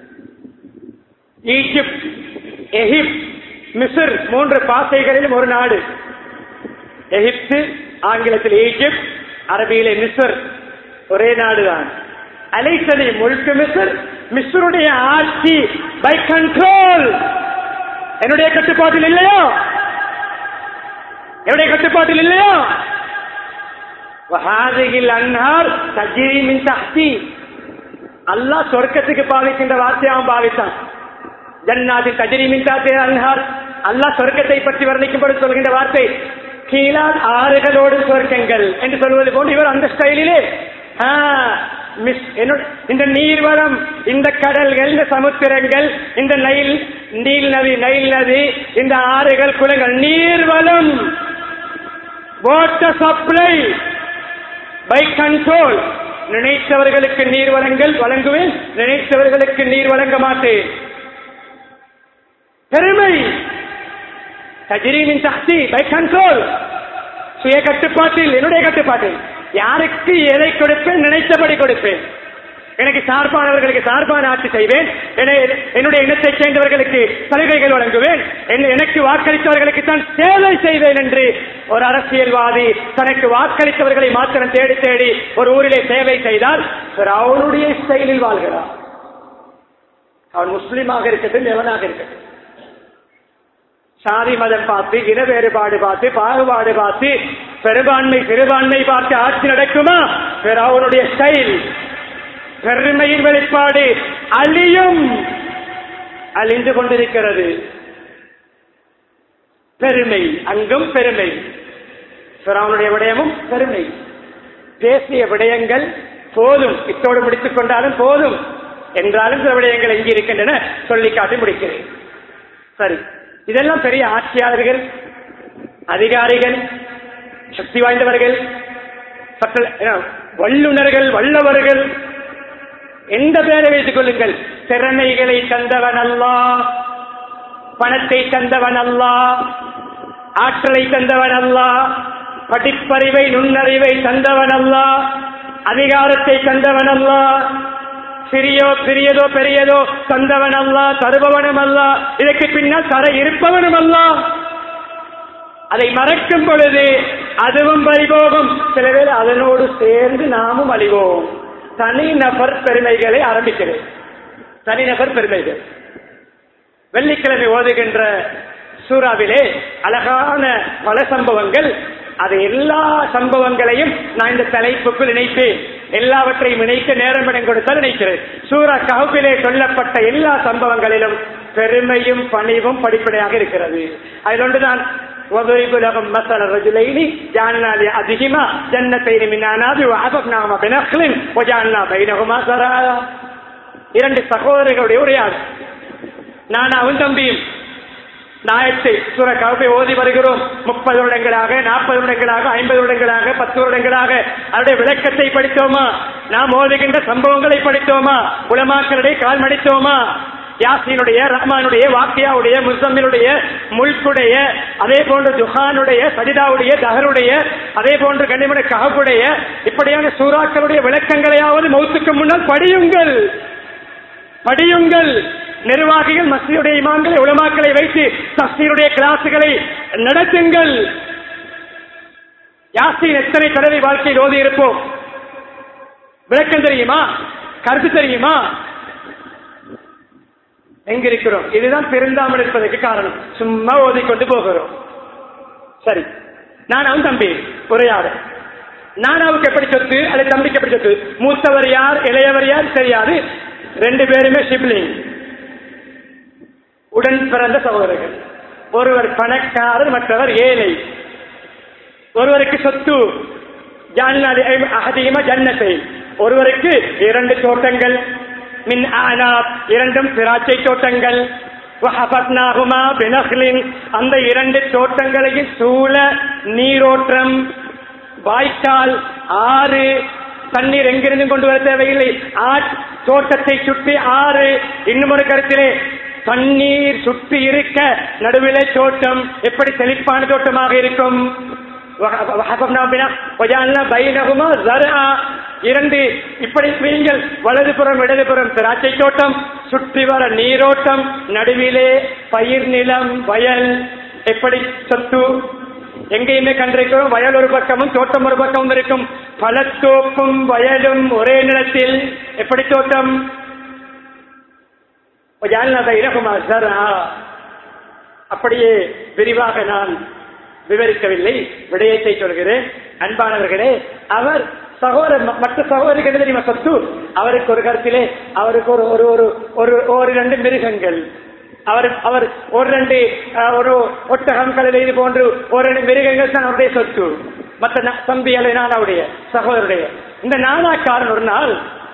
ஈஜிப்ட் எகிப்த் மிஸ்ர் மூன்று பாசைகளிலும் ஒரு நாடு எகிப்து ஆங்கிலத்தில் ஈஜிப்ட் அரபியிலே மிஸ்ர் ஒரே நாடுதான் அலைத்தடி முழுக்க மிஸ்ர் மிஸ்ருடைய ஆட்சி பை கண்ட்ரோல் என்னுடைய கட்டுப்பாட்டில் இல்லையோ என்னுடைய கட்டுப்பாட்டில் இல்லையோ வஹாதிகில் அன்னார் தஜ்ரி மின் தஹ்தி அல்லாஹ் சொர்க்கத்துக்கு பாவிக்கின்ற வார்த்தையை அவன் பாவித்தான் ஜன்னாதின் தஜ்ரி மின் தஹ்தி அன்ஹார் அல்லாஹ் சொர்க்கத்தை பற்றி வர்ணிக்கும்போது சொல்கின்ற வார்த்தை கீழால் ஆறுகளோடு சொர்க்கங்கள் என்று சொல்வது போன்று இவர் அந்த ஸ்டைலிலே ஆ, மிஸ் என்னோட இந்த நீர்வளம் இந்த கடல்கள் இந்த சமுத்திரங்கள் இந்த நைல் நீல் நதி நைல் நதி இந்த ஆறுகள் குளங்கள் நீர்வளம் வாட்டர் சப்ளை பை கண்ட்ரோல் நினைத்தவர்களுக்கு நீர் வழங்கல் வழங்குவேன் நினைத்தவர்களுக்கு நீர் வழங்க மாட்டேன் பெருமை தஜிரிமின் சக்தி பை கண்ட்ரோல் சுய கட்டுப்பாட்டில் என்னுடைய கட்டுப்பாட்டில் யாருக்கு எதை கொடுப்பேன் நினைத்தபடி கொடுப்பேன் எனக்கு சார்பானவர்களுக்கு சார்பான ஆட்சி செய்வேன் என- என்னுடைய இனத்தைச் சேர்ந்தவர்களுக்கு சலுகைகள் வழங்குவேன் என்- எனக்கு வாக்களித்தவர்களுக்கு தான் சேவை செய்வேன் என்று ஒரு அரசியல்வாதி தனக்கு வாக்களித்தவர்களை மாத்திரம் தேடி தேடி ஒரு ஊரிலே சேவை செய்தால் அவனுடைய ஸ்டைலில் வாழ்கிறான் அவன் முஸ்லீமாக இருக்கட்டும் எவனாக இருக்கட்டும் சாதி மதம் பார்த்து இன வேறுபாடு பார்த்து பாகுபாடு பார்த்து பெரும்பான்மை சிறுபான்மை பார்த்து ஆட்சி நடக்குமா அவனுடைய ஸ்டைல் பெருமையின் வெளிப்பாடு அழியும் அழிந்து கொண்டிருக்கிறது பெருமை அங்கும் பெருமை பிறவனுடைய விடயமும் பெருமை பேசிய விடயங்கள் போதும் இத்தோடு முடித்துக் கொண்டாலும் போதும் என்றாலும் சில விடயங்கள் எங்கே இருக்கின்றன சொல்லி காட்டி முடிக்கிறேன் சரி இதெல்லாம் பெரிய ஆட்சியாளர்கள் அதிகாரிகள் சக்தி வாய்ந்தவர்கள் சட்ட- என்ன, வல்லுனர்கள் வல்லவர்கள் எந்த பேரை வைத்துக் கொள்ளுங்கள் திறமைகளை தந்தவன் அல்லா பணத்தை தந்தவன் அல்லா ஆற்றலை தந்தவன் அல்லா படிப்பறிவை நுண்ணறிவை தந்தவன் அல்லா அதிகாரத்தை தந்தவன் அல்லா சிறியோ சிறியதோ பெரியதோ தந்தவன் அல்லா தருபவனும் அல்ல இதற்கு பின்னால் தர இருப்பவனும் அல்ல அதை மறக்கும் பொழுது அதுவும் பறிபோகும் சில பேர் அதனோடு சேர்ந்து நாமும் அழிவோம் தனிநபர் பெருமைகளை ஆரம்பிக்கிறேன் தனிநபர் பெருமைகள் வெள்ளிக்கிழமை ஓதுகின்ற சூறாவிலே அழகான பல சம்பவங்கள் அது எல்லா சம்பவங்களையும் நான் இந்த தலைப்புக்குள் இணைப்பேன் எல்லாவற்றையும் இணைக்க நேரம் இடம் கொடுத்தால் நினைக்கிறேன் சூரா கஹபிலே சொல்லப்பட்ட எல்லா சம்பவங்களிலும் பெருமையும் பணிவும் படிப்படையாக இருக்கிறது அதில் ஒன்றுதான் وضرب لهم مثل الرجلين جعلنا لأحدهما جنتين من أعناب وحفظناهما بنخل وجعلنا بينهما زرعا இரண்டு சகோதரர்களுடைய உரையாடு நானாவும் தம்பியும் நாயத்தை சுர கவப்பை ஓதி வருகிறோம் முப்பது வருடங்களாக நாற்பது வருடங்களாக ஐம்பது வருடங்களாக பத்து வருடங்களாக அவருடைய விளக்கத்தை படித்தோமா நாம் ஓதுகின்ற சம்பவங்களை படித்தோமா உலமாக்களுடைய கால் மடித்தோமா யாசினுடைய ரஹ்மானுடைய வாக்கியாவுடைய முசம்மினுடைய முல்குடைய அதே போன்று ஜுஹானுடைய சஜிதாவுடைய தஹருடைய அதே போன்று கண்ணிமன கஹபுடைய இப்படியான சூறாக்களுடைய விளக்கங்களையாவது மௌத்துக்கு முன்னால் படியுங்கள் படியுங்கள் நிர்வாகிகள் மஸ்தியுடைய இமாம்களை உலமாக்களை வைத்து தஸ்தீருடைய கிளாஸுகளை நடத்துங்கள் யாசின் எத்தனை தடவை வாழ்க்கையில் ஓதி இருப்போம் விளக்கம் தெரியுமா கருத்து தெரியுமா எங்க இருக்கிறோம் இதுதான் பெருந்தாமல் இருப்பதற்கு காரணம் சும்மா ஓதிக்கொண்டு போகிறோம் சரி நானும் தம்பி உரையாட நானாவுக்கு எப்படி சொத்து அல்லது தம்பிக்கு எப்படி சொத்து மூத்தவர் யார் இளையவர் யார் தெரியாது ரெண்டு பேருமே சிப்ளிங் உடன் பிறந்த சகோதரர்கள் ஒருவர் பணக்காரர் மற்றவர் ஏழை ஒருவருக்கு சொத்து ஜான்னாதி அகதியமா ஜன்னத்தை ஒருவருக்கு இரண்டு தோட்டங்கள் மின் ஆனாப் இரண்டும் திராட்சை தோட்டங்கள் வஹபத்னாகுமா பினஹ்லின் அந்த இரண்டு தோட்டங்களையும் சூழ நீரோட்டம் வாய்க்கால் ஆறு தண்ணீர் எங்கிருந்து கொண்டு வர தேவையில்லை ஆட் தோட்டத்தை சுற்றி ஆறு இன்னும் ஒரு கருத்திலே தண்ணீர் சுற்றி இருக்க நடுவிலே தோட்டம் எப்படி செழிப்பான தோட்டமாக இருக்கும் இரண்டு இப்படி நீங்கள் வலதுபுறம் இடதுபுறம் திராட்சை தோட்டம் சுற்றி வர நீரோட்டம் நடுவிலே பயிர் நிலம் வயல் எப்படி சொத்து எங்கேயுமே கண்டிருக்கிறோம் வயல் ஒரு பக்கமும் தோட்டம் ஒரு பக்கமும் இருக்கும் பழத்தோப்பும் வயலும் ஒரே நிலத்தில் எப்படி தோட்டம் அப்படியே விரிவாக நான் விவரிக்கவில்லை விடயத்தை சொல்கிறேன் அன்பானவர்களே அவர் சகோதரர் மற்ற சகோதரிகள் என்ன தெரியுமா சொத்து அவருக்கு ஒரு கருத்திலே அவருக்கு ஒரு ஒரு ஒரு ஒரு ஒரு இரண்டு மிருகங்கள் அவர் அவர் ஒரு ரெண்டு அஹ், ஒரு ஒட்டகம் கழுதை இது போன்று ஒரு ரெண்டு மிருகங்கள் தான் அவருடைய சொத்து மற்ற ந- தம்பி அல்லது நானாவுடைய சகோதரருடைய இந்த நானாக்காரன் ஒரு நாள்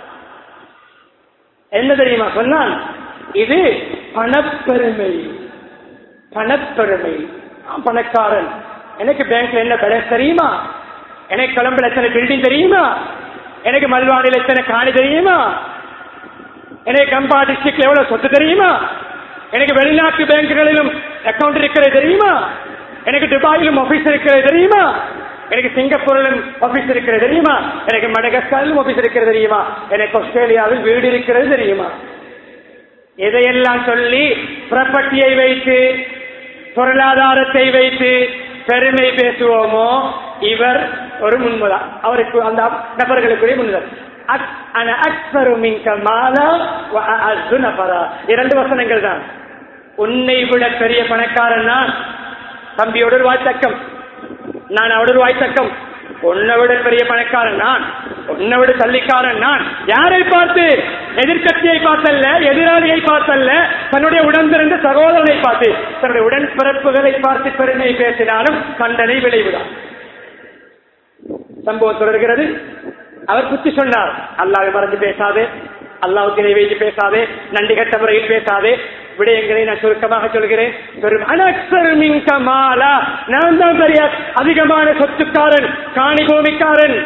என்ன தெரியுமா சொன்னான் இது பணப்பெருமை பணப்பெருமை நான் பணக்காரன் எனக்கு பேங்க்ல என்ன பேலன்ஸ் தெரியுமா எனக்கு கொழம்புல எத்தனை பில்டிங் தெரியுமா எனக்கு மல்வாடியில் எத்தனை காணி தெரியுமா எனக்கு கம்பா டிஸ்ட்ரிக்ட்ல எவ்வளவு சொத்து தெரியுமா எனக்கு வெளிநாட்டு பேங்குகளிலும் அக்கவுண்ட் இருக்கிறது தெரியுமா எனக்கு துபாயிலும் ஆபீஸ் இருக்கிறது தெரியுமா எனக்கு சிங்கப்பூரிலும் ஆபீஸ் இருக்கிறது தெரியுமா எனக்கு மடகஸ்காரிலும் ஆபீஸ் இருக்கிறது தெரியுமா எனக்கு ஆஸ்திரேலியாவில் வீடு இருக்கிறது தெரியுமா இதையெல்லாம் சொல்லி ப்ராப்பர்ட்டியை வைத்து பொருளாதாரத்தை வைத்து பெருமை பேசுவோமோ இவர் ஒரு முன்முதா அவருக்கு அந்த நபர்களுக்குரிய முன்னுதல் அக்- அன அக்ஸரு மின்க மாலா வ அஅஸ்ஸு நஃபரா. இரண்டு வசனங்கள் தான் உன்னை விட பெரிய பணக்காரன் நான் தம்பியோட ஒரு வாய்த்தக்கம் நான் அவட ஒரு வாய்த்தக்கம் உன்னை விட பெரிய பணக்காரன் நான் உன்னை விட தள்ளிக்காரன் நான் யாரை பார்த்து எதிர்க்கட்சியை பார்த்தல்ல எதிராளியை பார்த்தல்ல தன்னுடைய உடன்பிறந்த சகோதரனை பார்த்து தன்னுடைய உடன்பிறப்புகளை பார்த்து பெருமை பேசினாலும் கண்டனை விளைவுதான் சம்பவம் தொடர்கிறது அவர் குத்தி சொன்னார் அல்லாவை மறந்து பேசாதே அல்லாவுக்கு இணை வைத்து பேசாதே நன்றி கட்ட முறையில் பேசாதே விடயங்களை நான் சுருக்கமாக சொல்கிறேன் பெரும் அனக்சரு மின்க மாலா நான் தான் பெரிய அதிகமான சொத்துக்காரன் காணி பூமிக்காரன்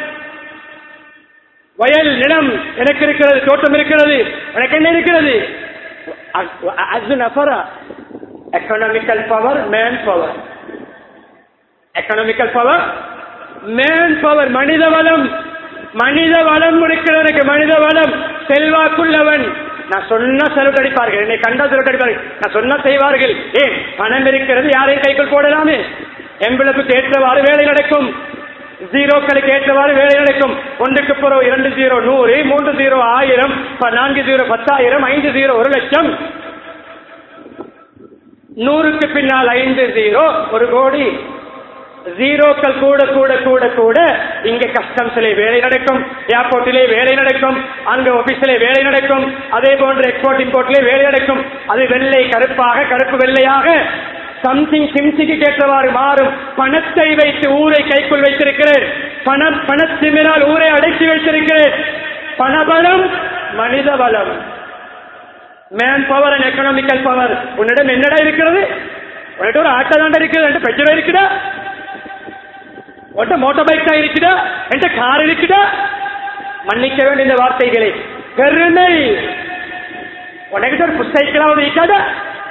வயல் நிலம் எனக்கு இருக்கிறது தோட்டம் இருக்கிறது எனக்கு என்ன இருக்கிறது economical power man power economical power man power மனித வளம் மனித வளம் இருக்கிறவனுக்கு மனித வளம் செல்வாக்குள்ளவன் நான் சொன்ன செலவடிப்பார்கள் என்னை கண்டா செலவடிப்பார்கள் நான் சொன்ன செய்வார்கள் ஏன் பணம் இருக்கிறது யாரையும் கைக்குள் போடலாமே எம்பளுக்கு ஏற்றவாறு வேலை நடக்கும் ஜீரோக்களுக்கு ஏற்றவாறு வேலை நடக்கும் ஒன்றுக்கு பிறகு இரண்டு ஜீரோ நூறு மூன்று ஜீரோ ஆயிரம் ப- நான்கு ஜீரோ பத்தாயிரம் ஐந்து ஜீரோ ஒரு லட்சம் நூறுக்கு பின்னால் ஐந்து ஜீரோ ஒரு கோடி ஜீரோக்கள் கூட கூட கூட கூட இங்க கஸ்டம்ஸ்ல வேலை நடக்கும் ஏர்போர்ட்டிலே வேலை நடக்கும் அங்க ஆபீஸ்ல வேலை நடக்கும் அதே போன்று எக்ஸ்போர்ட் இம்போர்ட்ல வேலை நடக்கும் அது வெள்ளை கருப்பாக கருப்பு வெள்ளையாக சம்திங் சிம்சிக்கு கேட்டவாறு மாறும் பணத்தை வைத்து ஊரை கைக்குள் வைத்திருக்கிறேன் பணம் பணத்திமிரால் ஊரை அடக்கி வைத்திருக்கிறேன் பணபலம் மனித பலம் man power and economical power உன்னிடம் என்னடா இருக்கிறது உன்னிட்ட ஒரு ஆட்டோ தாண்டா இருக்குது என்கிட்ட பெட்ரோல் இருக்குதா உன்கிட்ட மோட்டார் பைக் தான் இருக்குதா என்கிட்ட கார் இருக்குதா மன்னிக்க வேண்டிய இந்த வார்த்தைகளை பெருமை உனக்கிட்ட ஒரு புஸ்தகங்களாவது இருக்காதா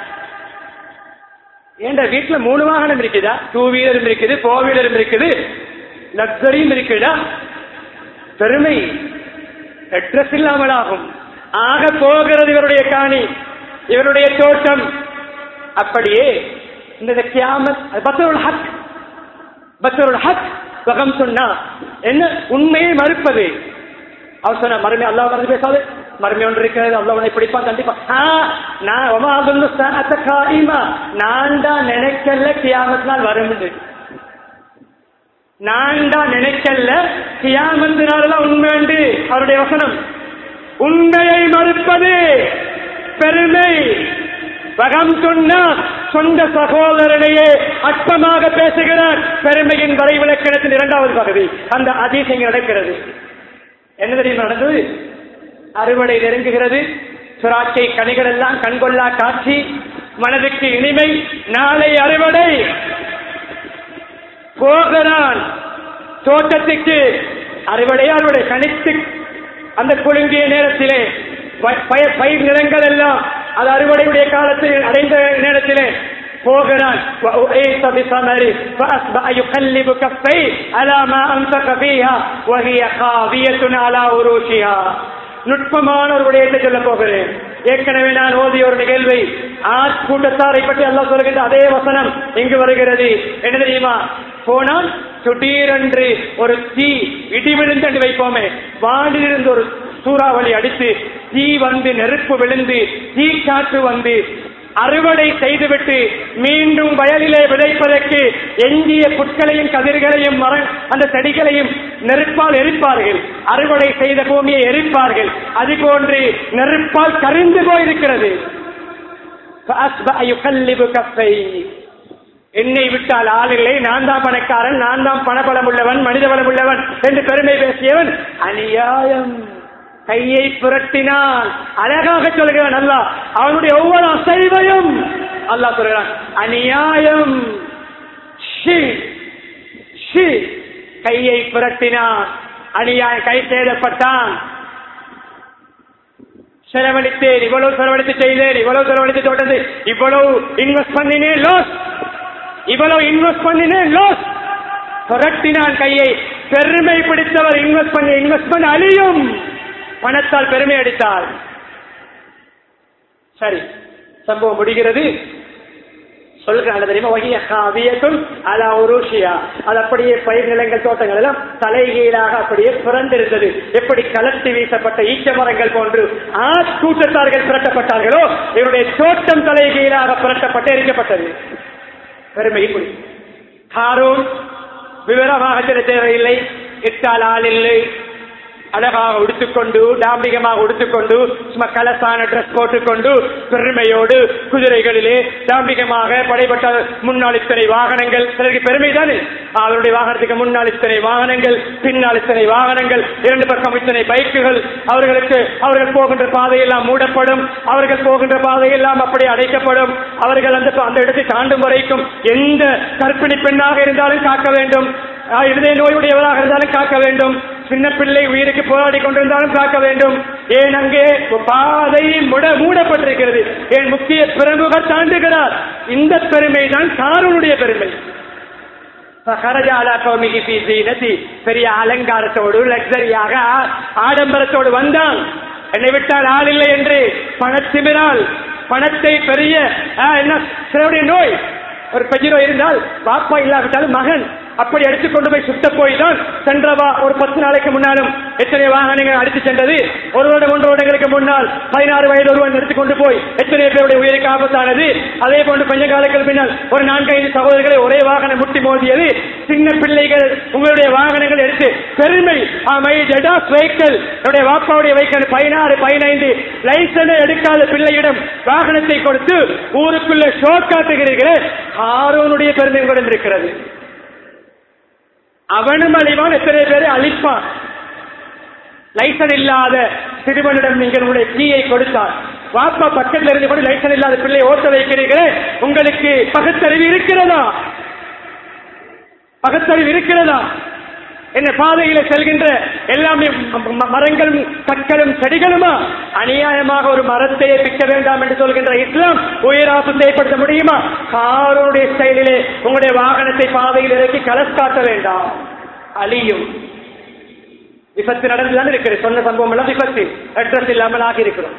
ஏன்டா வீட்டுல மூணு வாகனம் இருக்குதா டூ வீலரும் இருக்குது ஃபோர் வீலரும் இருக்குது லக்ஸரியும் இருக்குதா பெருமை அட்ரஸ் இல்லாமல் ஆகும் ஆக போகிறது இவருடைய காணி இவருடைய தோட்டம் அப்படியே இந்த கியாமத் பத்தருள் ஹக் பத்தருள் ஹக் வகம் சொன்னா என்ன உண்மையை மறுப்பது அவர் சொன்ன மறுமை அல்லாஹ் மறந்து பேசாது மறுமை ஒன்று இருக்கிறது அல்லாஹ் உன்னை பிடிப்பான் கண்டிப்பா ஆ, நான் ஒமா அதுன்னு சாத்த காயிமா நான் தான் நினைக்கல கியாமத் நாள் வரும் நான் தான் நினைக்கல கியாமத்து நாள் உண்மை உண்டு அவருடைய வசனம் உண்மையை மறுப்பது பெருமை வகம் சொன்னார் சொந்த சகோதரனையே அற்பமாக பேசுகிறார் பெருமையின் வரைவிலக்கணத்தின் இரண்டாவது பகுதி அந்த அதிசயம் நடக்கிறது என்ன தெரியுமா நடந்தது அறுவடை நெருங்குகிறது சுராட்சை கனிகள் எல்லாம் கண்கொள்ளா காட்சி மனதுக்கு இனிமை நாளை அறுவடை போகிறான் தோட்டத்துக்கு அறுவடை அறுவடை கணித்து அந்த குலுங்கிய நேரத்திலே ப- பய- பயிர் நிலங்கள் எல்லாம் அது அறுவடையுடைய காலத்தில் அடைந்த நேரத்திலே போகிறான் وأحيط بثمره فأصبح يقلب كفيه على ما أنفق فيها وهي خاوية على عروشها நுட்பமான ஒரு விடயத்தை சொல்ல போகிறேன் ஏற்கனவே நான் ஓதிய ஒரு நிகழ்வை ஆட் கூட்டத்தாரை பற்றி அல்லாஹ் சொல்கின்ற அதே வசனம் இங்கு வருகிறது என்ன தெரியுமா போனால் திடீரென்று ஒரு தீ இடி விழுந்து வைப்போமே வானிலிருந்து ஒரு சூறாவளி அடித்து தீ வந்து நெருப்பு விழுந்து தீ காற்று வந்து அறுவடை செய்துவிட்டு மீண்டும் வயலிலே விதைப்பதற்கு எஞ்சிய புட்களையும் கதிர்களையும் மர அந்த செடிகளையும் நெருப்பால் எரிப்பார்கள் அறுவடை செய்த பூமியை எரிப்பார்கள் அதுபோன்று நெருப்பால் கரிந்து போயிருக்கிறது فأصبح يقلب كفيه என்னை விட்டால் ஆள் இல்லை நான் தான் பணக்காரன் நான் தான் பணபலம் உள்ளவன் மனித பலம் உள்ளவன் என்று பெருமை பேசியவன் அநியாயம் கையை புரட்டினான் அழகாக சொல்கிறான் அல்லாஹ் அவனுடைய ஒவ்வொரு அசைவையும் அல்லாஹ் சொல்கிறான் அநியாயம் ஷி, ஷி. கையை புரட்டினான் அநியாயம் கை சேதப்பட்டான் செலவழித்தேன் இவ்வளவு செலவழித்து செய்தேன் இவ்வளவு செலவழித்து தோட்டது இவ்வளவு இன்வெஸ்ட் பண்ணினேன் லாஸ் இவ்வளவு இன்வெஸ்ட் பண்ணினேன் லாஸ் புரட்டினான் கையை பெருமை பிடித்தவர் இன்வெஸ்ட் பண்ணி இன்வெஸ்ட்மெண்ட் அழியும் பணத்தால் பெருமை அடித்தார் சரி சம்பவம் முடிகிறது சொல்றாங்க தெரியுமா வகிய காவியத்தும் அலா உருஷியா அது அப்படியே பயிர் நிலங்கள் தோட்டங்கள் எல்லாம் தலைகீழாக அப்படியே பிறந்திருந்தது எப்படி கலத்தி வீசப்பட்ட ஈச்ச மரங்கள் போன்று ஆட்கூட்டத்தார்கள் புரட்டப்பட்டார்களோ இவருடைய தோட்டம் தலைகீழாக புரட்டப்பட்டு எரிக்கப்பட்டது பெருமை இப்படி காரூன் விவரமாக திட தேவையில்லை இட்டால் ஆள் இல்லை அழகாக உடுத்துக்கொண்டு டாம்பிகமாக உடுத்துக்கொண்டு சும்மா கலசான ட்ரெஸ் போட்டுக்கொண்டு பெருமையோடு குதிரைகளிலே டாம்பிகமாக படைப்பட்ட முன்னாள் இத்தனை வாகனங்கள் சிலருக்கு பெருமை தானே அவருடைய வாகனத்துக்கு முன்னால் இத்தனை வாகனங்கள் பின்னால் இத்தனை வாகனங்கள் இரண்டு பக்கம் இத்தனை பைக்குகள் அவர்களுக்கு அவர்கள் போகின்ற பாதையெல்லாம் மூடப்படும் அவர்கள் போகின்ற பாதையெல்லாம் அப்படி அடைக்கப்படும் அவர்கள் அந்த அந்த இடத்தை தாண்டும் வரைக்கும் எந்த கற்பிணி பெண்ணாக இருந்தாலும் காக்க வேண்டும் ஆஹ் இருதய நோயுடையவராக இருந்தாலும் காக்க வேண்டும் சின்ன பிள்ளை உயிருக்கு போராடி கொண்டிருந்தாலும் காக்க வேண்டும் ஏன் அங்கே பாதை முட மூடப்பட்டிருக்கிறது ஏன் முக்கிய பிரமுகர் தாண்டுகிறார் இந்த பெருமை தான் காரனுடைய பெருமை ஃபஹரஜ அலா கௌமிஹி ஃபீ ஸீனதி. பெரிய அலங்காரத்தோடு லக்ஸரியாக ஆடம்பரத்தோடு வந்தான் என்னை விட்டால் ஆள் இல்லை என்று பணத்திமிரால் பணத்தை பெரிய ஆ, என்ன சிலருடைய நோய் ஒரு பெஜிரோ இருந்தால் பாப்பா இல்லாவிட்டாலும் மகன் அப்படி எடுத்துக் கொண்டு போய் சுத்த போய் தான் சென்றவா ஒரு பத்து நாளைக்கு முன்னாலும் எத்தனை வாகனங்கள் அடித்து சென்றது ஒரு வருடம் ஒன்று வருடங்களுக்கு முன்னால் பதினாறு வயது ஒருவன் எடுத்துக் கொண்டு போய் எத்தனை பேருடைய உயிருக்கு ஆபத்தானது அதே போன்று கொஞ்ச காலங்கள் பின்னால் ஒரு நான்கு ஐந்து சகோதரர்களை ஒரே வாகனம் முட்டி மோதியது சின்ன பிள்ளைகள் உங்களுடைய வாகனங்கள் எடுத்து பெருமை மை ஜெடாஸ் வெஹிக்கிள் என்னுடைய வாப்பாவுடைய வெஹிக்கிள் பதினாறு பதினைந்து லைசன்ஸ் எடுக்காத பிள்ளையிடம் வாகனத்தை கொடுத்து ஊருக்குள்ள ஷோ காட்டுகிறீர்களே ஆரோனுடைய பெருமை உங்களிடம் இருக்கிறது அவனும் அழிவான் எத்தனை பேரை அழிப்பான் லைசன் இல்லாத சிறுவனிடம் நீங்கள் உங்களுடைய கீயை கொடுத்தார் வாப்பா பக்கத்தில் இருந்து கூட லைசன் இல்லாத பிள்ளை ஓட்ட வைக்கிறீர்களே உங்களுக்கு பகுத்தறிவு இருக்கிறதா பகுத்தறிவு இருக்கிறதா என்ன பாதையில செல்கின்ற எல்லாமே ம- ம- மரங்களும் கற்களும் செடிகளுமா அநியாயமாக ஒரு மரத்தையே பிக்க வேண்டாம் என்று சொல்கின்ற இஸ்லாம் உயிராப்பு ஏற்படுத்த முடியுமா காரோடைய ஸ்டைலிலே உங்களுடைய வாகனத்தை பாதையில் இறக்கி கலஸ் காட்ட வேண்டாம் அழியும் விபத்து நடந்துதான் இருக்கிறது சொன்ன சம்பவம் எல்லாம் விபத்து அட்ரஸ் இல்லாமல் ஆகியிருக்கிறோம்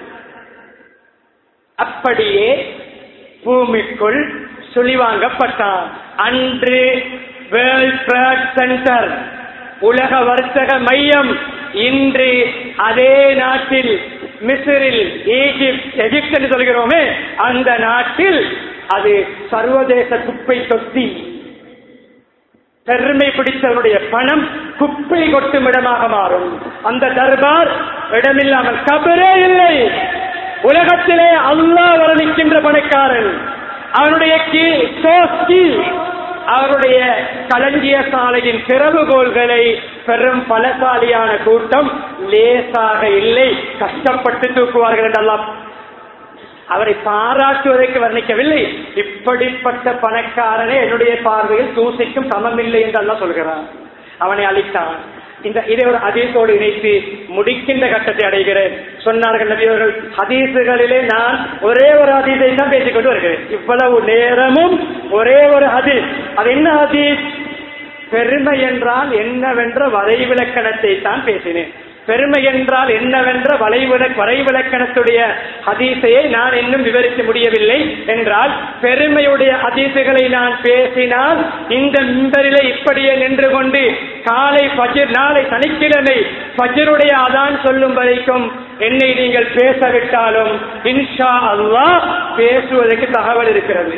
அப்படியே பூமிக்குள் சுழிவாங்கப்பட்டார் அன்று வேர்ல்ட் ட்ரேட் சென்டர் உலக வர்த்தக மையம் இன்று அதே நாட்டில் மிஸ்ரில் ஈஜிப்ட் எகிப்த் என்று சொல்கிறோமே அந்த நாட்டில் அது சர்வதேச குப்பை தொட்டி பெருமை பிடித்தவருடைய பணம் குப்பை கொட்டும் இடமாக மாறும் அந்த தர்பார் இடமில்லாமல் கபரே இல்லை உலகத்திலே அல்லாஹ் வரணிக்கின்ற பணக்காரன் அவனுடைய கீ சோஸ் கீ அவருடைய களஞ்சிய சாலையின் திறவுகோள்களை பெரும் பலசாலியான கூட்டம் லேசாக இல்லை கஷ்டப்பட்டு தூக்குவார்கள் என்றெல்லாம் அவரை பாராட்டுவதற்கு வர்ணிக்கவில்லை இப்படிப்பட்ட பணக்காரனே என்னுடைய பார்வையில் தூசிக்கும் சமமில்லை என்று அல்லாஹ் சொல்கிறார் அவனை அழித்தான் இந்த இதை ஒரு ஹதீஸோடு இணைத்து முடிக்கின்ற கட்டத்தை அடைகிறேன் சொன்னார்கள் நபி அவர்கள் ஹதீஸுகளிலே நான் ஒரே ஒரு ஹதீஸை தான் பேசிக்கொண்டு வருகிறேன் இவ்வளவு நேரமும் ஒரே ஒரு ஹதீஸ் அது என்ன ஹதீஸ் பெருமை என்றால் என்னவென்ற வரைவிலக்கணத்தை தான் பேசினேன் பெருமை என்றால் என்னவென்ற வளைவில வரைவிலக்கணத்துடைய ஹதீஸையை நான் இன்னும் விவரிக்க முடியவில்லை என்றால் பெருமையுடைய ஹதீசுகளை நான் பேசினால் இந்த மிம்பரிலே இப்படியே நின்று கொண்டு காலை பஜர் நாளை சனிக்கிழமை பஜருடைய அதான் சொல்லும் வரைக்கும் என்னை நீங்கள் பேசவிட்டாலும் இன்ஷா அல்லாஹ் பேசுவதற்கு தகவல் இருக்கிறது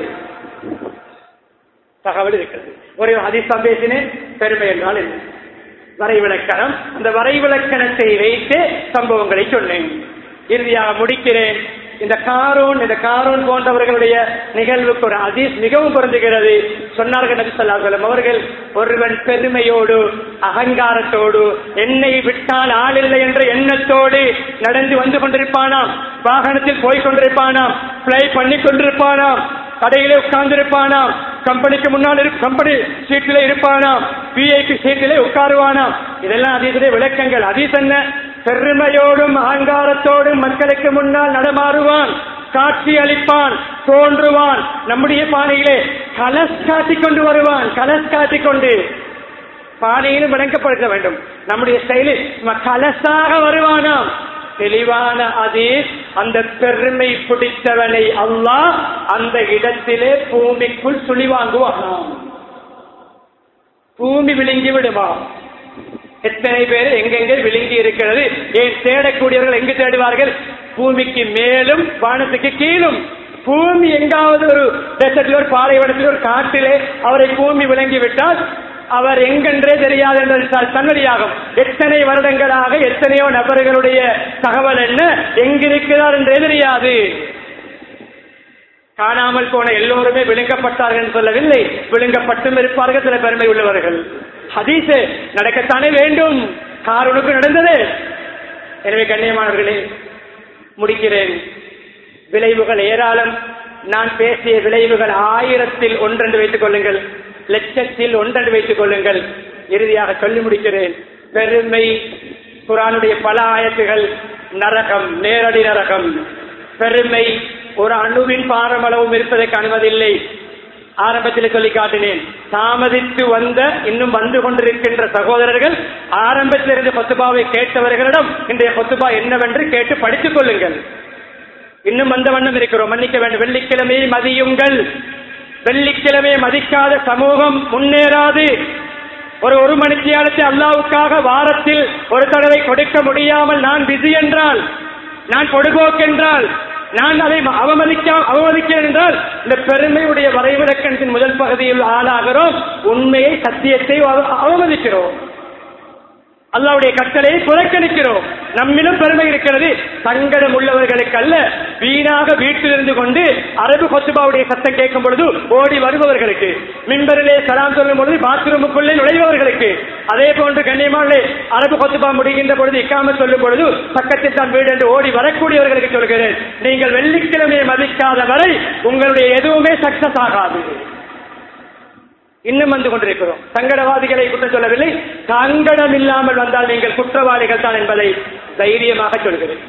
தகவல் இருக்கிறது ஒரு ஹதீஸ் பேசினேன் பெருமை என்றால் என்ன வரைவிலக்கணம் அந்த வரைவிலக்கணத்தை வைத்து சம்பவங்களை சொன்னேன் இறுதியாக முடிக்கிறேன் இந்த காரோன் இந்த காரோன் போன்றவர்களுடைய நிகழ்வுக்கு ஒரு அதீஸ் மிகவும் பொருந்துகிறது சொன்னார்கள் நபி சொல்லாஹலம் அவர்கள் ஒருவன் பெருமையோடு அகங்காரத்தோடு என்னை விட்டால் ஆள் இல்லை என்ற எண்ணத்தோடு நடந்து வந்து கொண்டிருப்பானாம் வாகனத்தில் போய் கொண்டிருப்பானாம் பிளை பண்ணி கொண்டிருப்பானாம் கடையிலே உட்கார்ந்திருப்பானாம் கம்பெனிக்கு முன்னால் கம்பெனி சீட்டிலே இருப்பானாம் பிஐக்கு சீட்டிலே உட்காருவானாம் இதெல்லாம் அதீசுடைய விளக்கங்கள் அதீஸ் என்ன பெருமையோடும் அகங்காரத்தோடும் மக்களுக்கு முன்னால் நடமாறுவான் காட்சி அளிப்பான் தோன்றுவான் நம்முடைய பானையிலே கலஸ் காட்டிக் கொண்டு வருவான் கலஸ் காட்டிக் கொண்டு பானையிலும் விளங்கப்படுத்த வேண்டும் நம்முடைய ஸ்டைலில் கலசாக வருவானாம் தெளிவான அதீஸ் அந்த பெருமை பிடித்தவனை அல்லாஹ் அந்த இடத்திலே பூமிக்குள் சுழி வாங்குவானாம் பூமி விழுங்கி விடுவான் எத்தனை பேர் எங்கெங்கே விழுங்கி இருக்கிறது ஏன் தேடக்கூடியவர்கள் எங்கு தேடுவார்கள் பூமிக்கு மேலும் வானத்துக்கு கீழும் பூமி எங்காவது ஒரு தேசத்தில் ஒரு பாலைவனத்தில் ஒரு காட்டிலே அவரை பூமி விளங்கி விட்டால் அவர் எங்கென்றே தெரியாது என்பது தன்வழியாகும் எத்தனை வருடங்களாக எத்தனையோ நபர்களுடைய தகவல் என்ன எங்கிருக்கிறார் என்றே தெரியாது காணாமல் போன எல்லோருமே விழுங்கப்பட்டார்கள் என்று சொல்லவில்லை விழுங்கப்பட்டும் இருப்பார்கள் சில பெருமை உள்ளவர்கள் ஹதீசு நடக்கத்தானே வேண்டும் காரனுக்கு நடந்தது எனவே கண்ணியமானவர்களே முடிக்கிறேன் விளைவுகள் ஏராளம் நான் பேசிய விளைவுகள் ஆயிரத்தில் ஒன்றென்று வைத்துக் கொள்ளுங்கள் லட்சத்தில் ஒன்றென்று வைத்துக் கொள்ளுங்கள் இறுதியாக சொல்லி முடிக்கிறேன் பெருமை குரானுடைய பல ஆயத்துகள் நரகம் நேரடி நரகம் பெருமை ஒரு அணுவின் பாரமளவும் இருப்பதற்கு அனுமதியில்லை ஆரம்பத்தில் சொல்லி காட்டினேன் தாமதித்து வந்த இன்னும் வந்து கொண்டிருக்கின்ற சகோதரர்கள் ஆரம்பத்திலிருந்து பத்துபாவை கேட்டவர்களிடம் இன்றைய பத்துபா என்னவென்று கேட்டு படித்துக் கொள்ளுங்கள் இன்னும் வந்த வண்ணம் இருக்கிறோம் மன்னிக்க வேண்டும் வெள்ளிக்கிழமையை மதியுங்கள் வெள்ளிக்கிழமையை மதிக்காத சமூகம் முன்னேறாது ஒரு ஒரு மணித்தியாலத்தை அல்லாவுக்காக வாரத்தில் ஒரு தடவை கொடுக்க முடியாமல் நான் பிஸி என்றால் நான் பொடுபோக்கென்றால் நான் அதை அவமதிக்க அவமதிக்கிறேன் என்றால் இந்த பெருமையுடைய வரைவிலக்கணத்தின் முதல் பகுதியில் ஆளாகிறோம் உண்மையை சத்தியத்தை அவமதிக்கிறோம் அல்லாவுடைய கட்டளையை புறக்கணிக்கிறோம் நம்மிலும் பெருமை இருக்கிறது சங்கடம் உள்ளவர்களுக்கு அல்ல வீணாக வீட்டில் இருந்து கொண்டு அரபு கொத்துபாவுடைய சத்தம் கேட்கும் பொழுது ஓடி வருபவர்களுக்கு மின்பரிலே சலாம் சொல்லும் பொழுது பாத்ரூமுக்குள்ளே நுழைபவர்களுக்கு அதே போன்று கண்ணியமான அரபு கொத்துபா முடிகின்ற பொழுது இக்காம சொல்லும் பொழுது பக்கத்தில் தான் வீடு என்று ஓடி வரக்கூடியவர்களுக்கு சொல்கிறேன் நீங்கள் வெள்ளிக்கிழமையை மதிக்காத வரை உங்களுடைய எதுவுமே சக்சஸ் ஆகாது இன்னும் வந்து கொண்டிருக்கிறோம் சங்கடவாதிகளை குற்றம் சொல்லவில்லை சங்கடம் இல்லாமல் வந்தால் நீங்கள் குற்றவாளிகள் தான் என்பதை தைரியமாக சொல்கிறேன்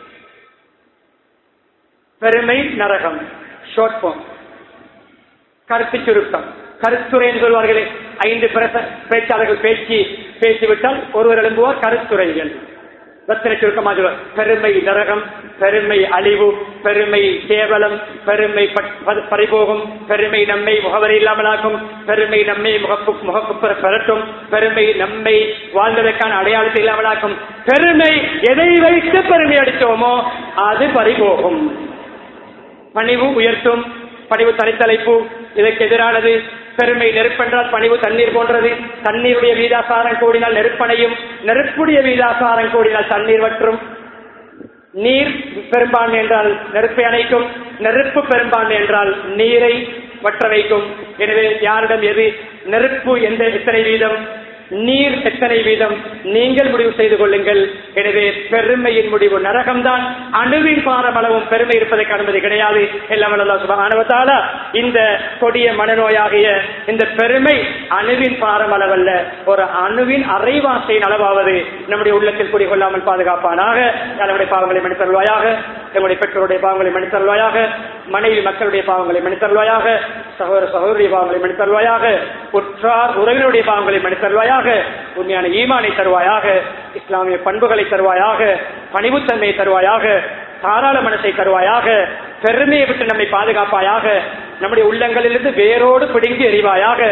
பெருமை நரகம் ஷார்ட் ஃபார்ம் கருத்து சுருக்கம் கருத்துரை என்று சொல்வார்களே ஐந்து பேச்சாளர்கள் பேச்சு பேசிவிட்டால் ஒருவர் எழும்புவார் கருத்துரைகள் ரத்தன சுருக்கமாக சொல்வார் பெருமை நரகம் பெருமை அழிவு பெருமை கேவலம் பெருமை பறிபோகும் பெருமை நம்மை முகவரி இல்லாமலாக்கும் பெருமை நம்மை முகப்பு முகப்பு பெறட்டும் பெருமை நம்மை வாழ்ந்ததற்கான அடையாளத்தை இல்லாமலாக்கும் பெருமை எதை வைத்து பெருமை அடித்தோமோ அது பறிபோகும் பணிவு உயர்த்தும் பணிவு தனித்தலைப்பு இதற்கு எதிரானது பெருமை நெருப்பென்றால் பணிவு தண்ணீர் போன்றது தண்ணீருடைய வீதாசாரம் கூடினால் நெருப்பணையும் நெருப்புடைய வீதாசாரம் கூடினால் தண்ணீர் வற்றும் நீர் பெரும்பான்மை என்றால் நெருப்பை அணைக்கும் நெருப்பு பெரும்பான்மை என்றால் நீரை வற்ற வைக்கும் எனவே யாரிடம் எது நெருப்பு எந்த எத்தனை வீதம் நீர் எத்தனை வீதம் நீங்கள் முடிவு செய்து கொள்ளுங்கள் எனவே பெருமையின் முடிவு நரகம்தான் அணுவின் பாரமளவும் பெருமை இருப்பதற்கு அனுமதி கிடையாது எல்லாம் சுபானவத்தால இந்த கொடிய மனநோயாகிய இந்த பெருமை அணுவின் பாரமளவல்ல ஒரு அணுவின் அரைவாசையின் அளவாவது நம்முடைய உள்ளத்தில் குடிகொள்ளாமல் பாதுகாப்பானாக நம்முடைய பாவங்களை மன்னித்தருள்வாயாக நம்முடைய பெற்றோருடைய பாவங்களை மன்னித்தருள்வாயாக மனைவி மக்களுடைய பாவங்களை மன்னித்தருள்வாயாக சகோதர சகோதரிய பாவங்களை மன்னித்தருள்வாயாக உற்றார் உறவினருடைய பாவங்களை மன்னித்தருள்வாயாக உண்மையான ஈமானை தருவாயாக இஸ்லாமிய பண்புகளை தருவாயாக பணிவுத்தன்மையை தருவாயாக தாராள மனசை தருவாயாக பெருமையை விட்டு நம்மை பாதுகாப்பாயாக நம்முடைய உள்ளங்களிலிருந்து வேரோடு பிடுங்கி எறிவாயாக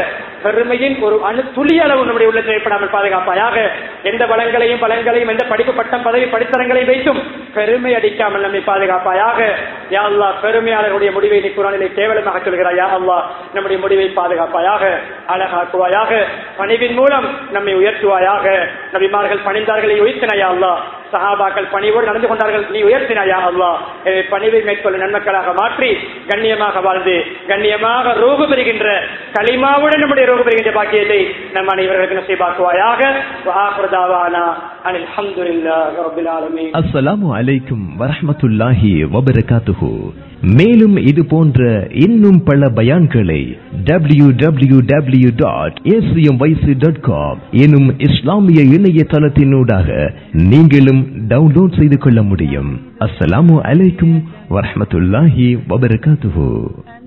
பெருமையின் ஒரு அணு துளி அளவு நம்முடைய உள்ளத்தில் ஏற்படாமல் பாதுகாப்பாயாக எந்த வளங்களையும் பலங்களையும் எந்த படிப்பு பட்டம் பதவி படித்தரங்களையும் வைத்தும் பெருமை அடிக்காமல் நம்மை பாதுகாப்பாயாக யா அல்லாஹ் பெருமையாளர்களுடைய முடிவை நீ குரானிலே கேவலமாக சொல்கிறாய் யா அல்லாஹ் நம்முடைய முடிவை பாதுகாப்பாயாக அழகாக்குவாயாக பணிவின் மூலம் நம்மை உயர்த்துவாயாக நபிமார்கள் பணிந்தார்களை உயர்த்தினாயா அல்லாஹ் சஹாபாக்கள் பணிவோடு நடந்து கொண்டார்கள் நீ உயர்த்தினாயா அல்லாஹ் எனவே பணிவை மேற்கொள்ள நன்மக்களாக மாற்றி கண்ணியமாக வாழ்ந்து கண்ணியமாக ரோகு பெறுகின்ற களிமாவுடன் நம்முடைய ரோகு பெறுகின்ற பாக்கியத்தை நம் அனைவர்களுக்கு நசீபாக்குவாயாக வாஹ்ரதாவானா அனில் அல்ஹம்துலில்லாஹி ரப்பில் ஆலமீன் அஸ்ஸலாமு அலைக்கும் வரஹ்மத்துல்லாஹி வபரகாத்துஹு மேலும் இது போன்ற இன்னும் பல பயான்களை W W W dot dot com எனும் இஸ்லாமிய இணையதளத்தினூடாக நீங்களும் டவுன்லோட் செய்து கொள்ள முடியும் அஸ்ஸலாமு அலைக்கும் வரஹ்மத்துல்லாஹி வபரகாத்துஹு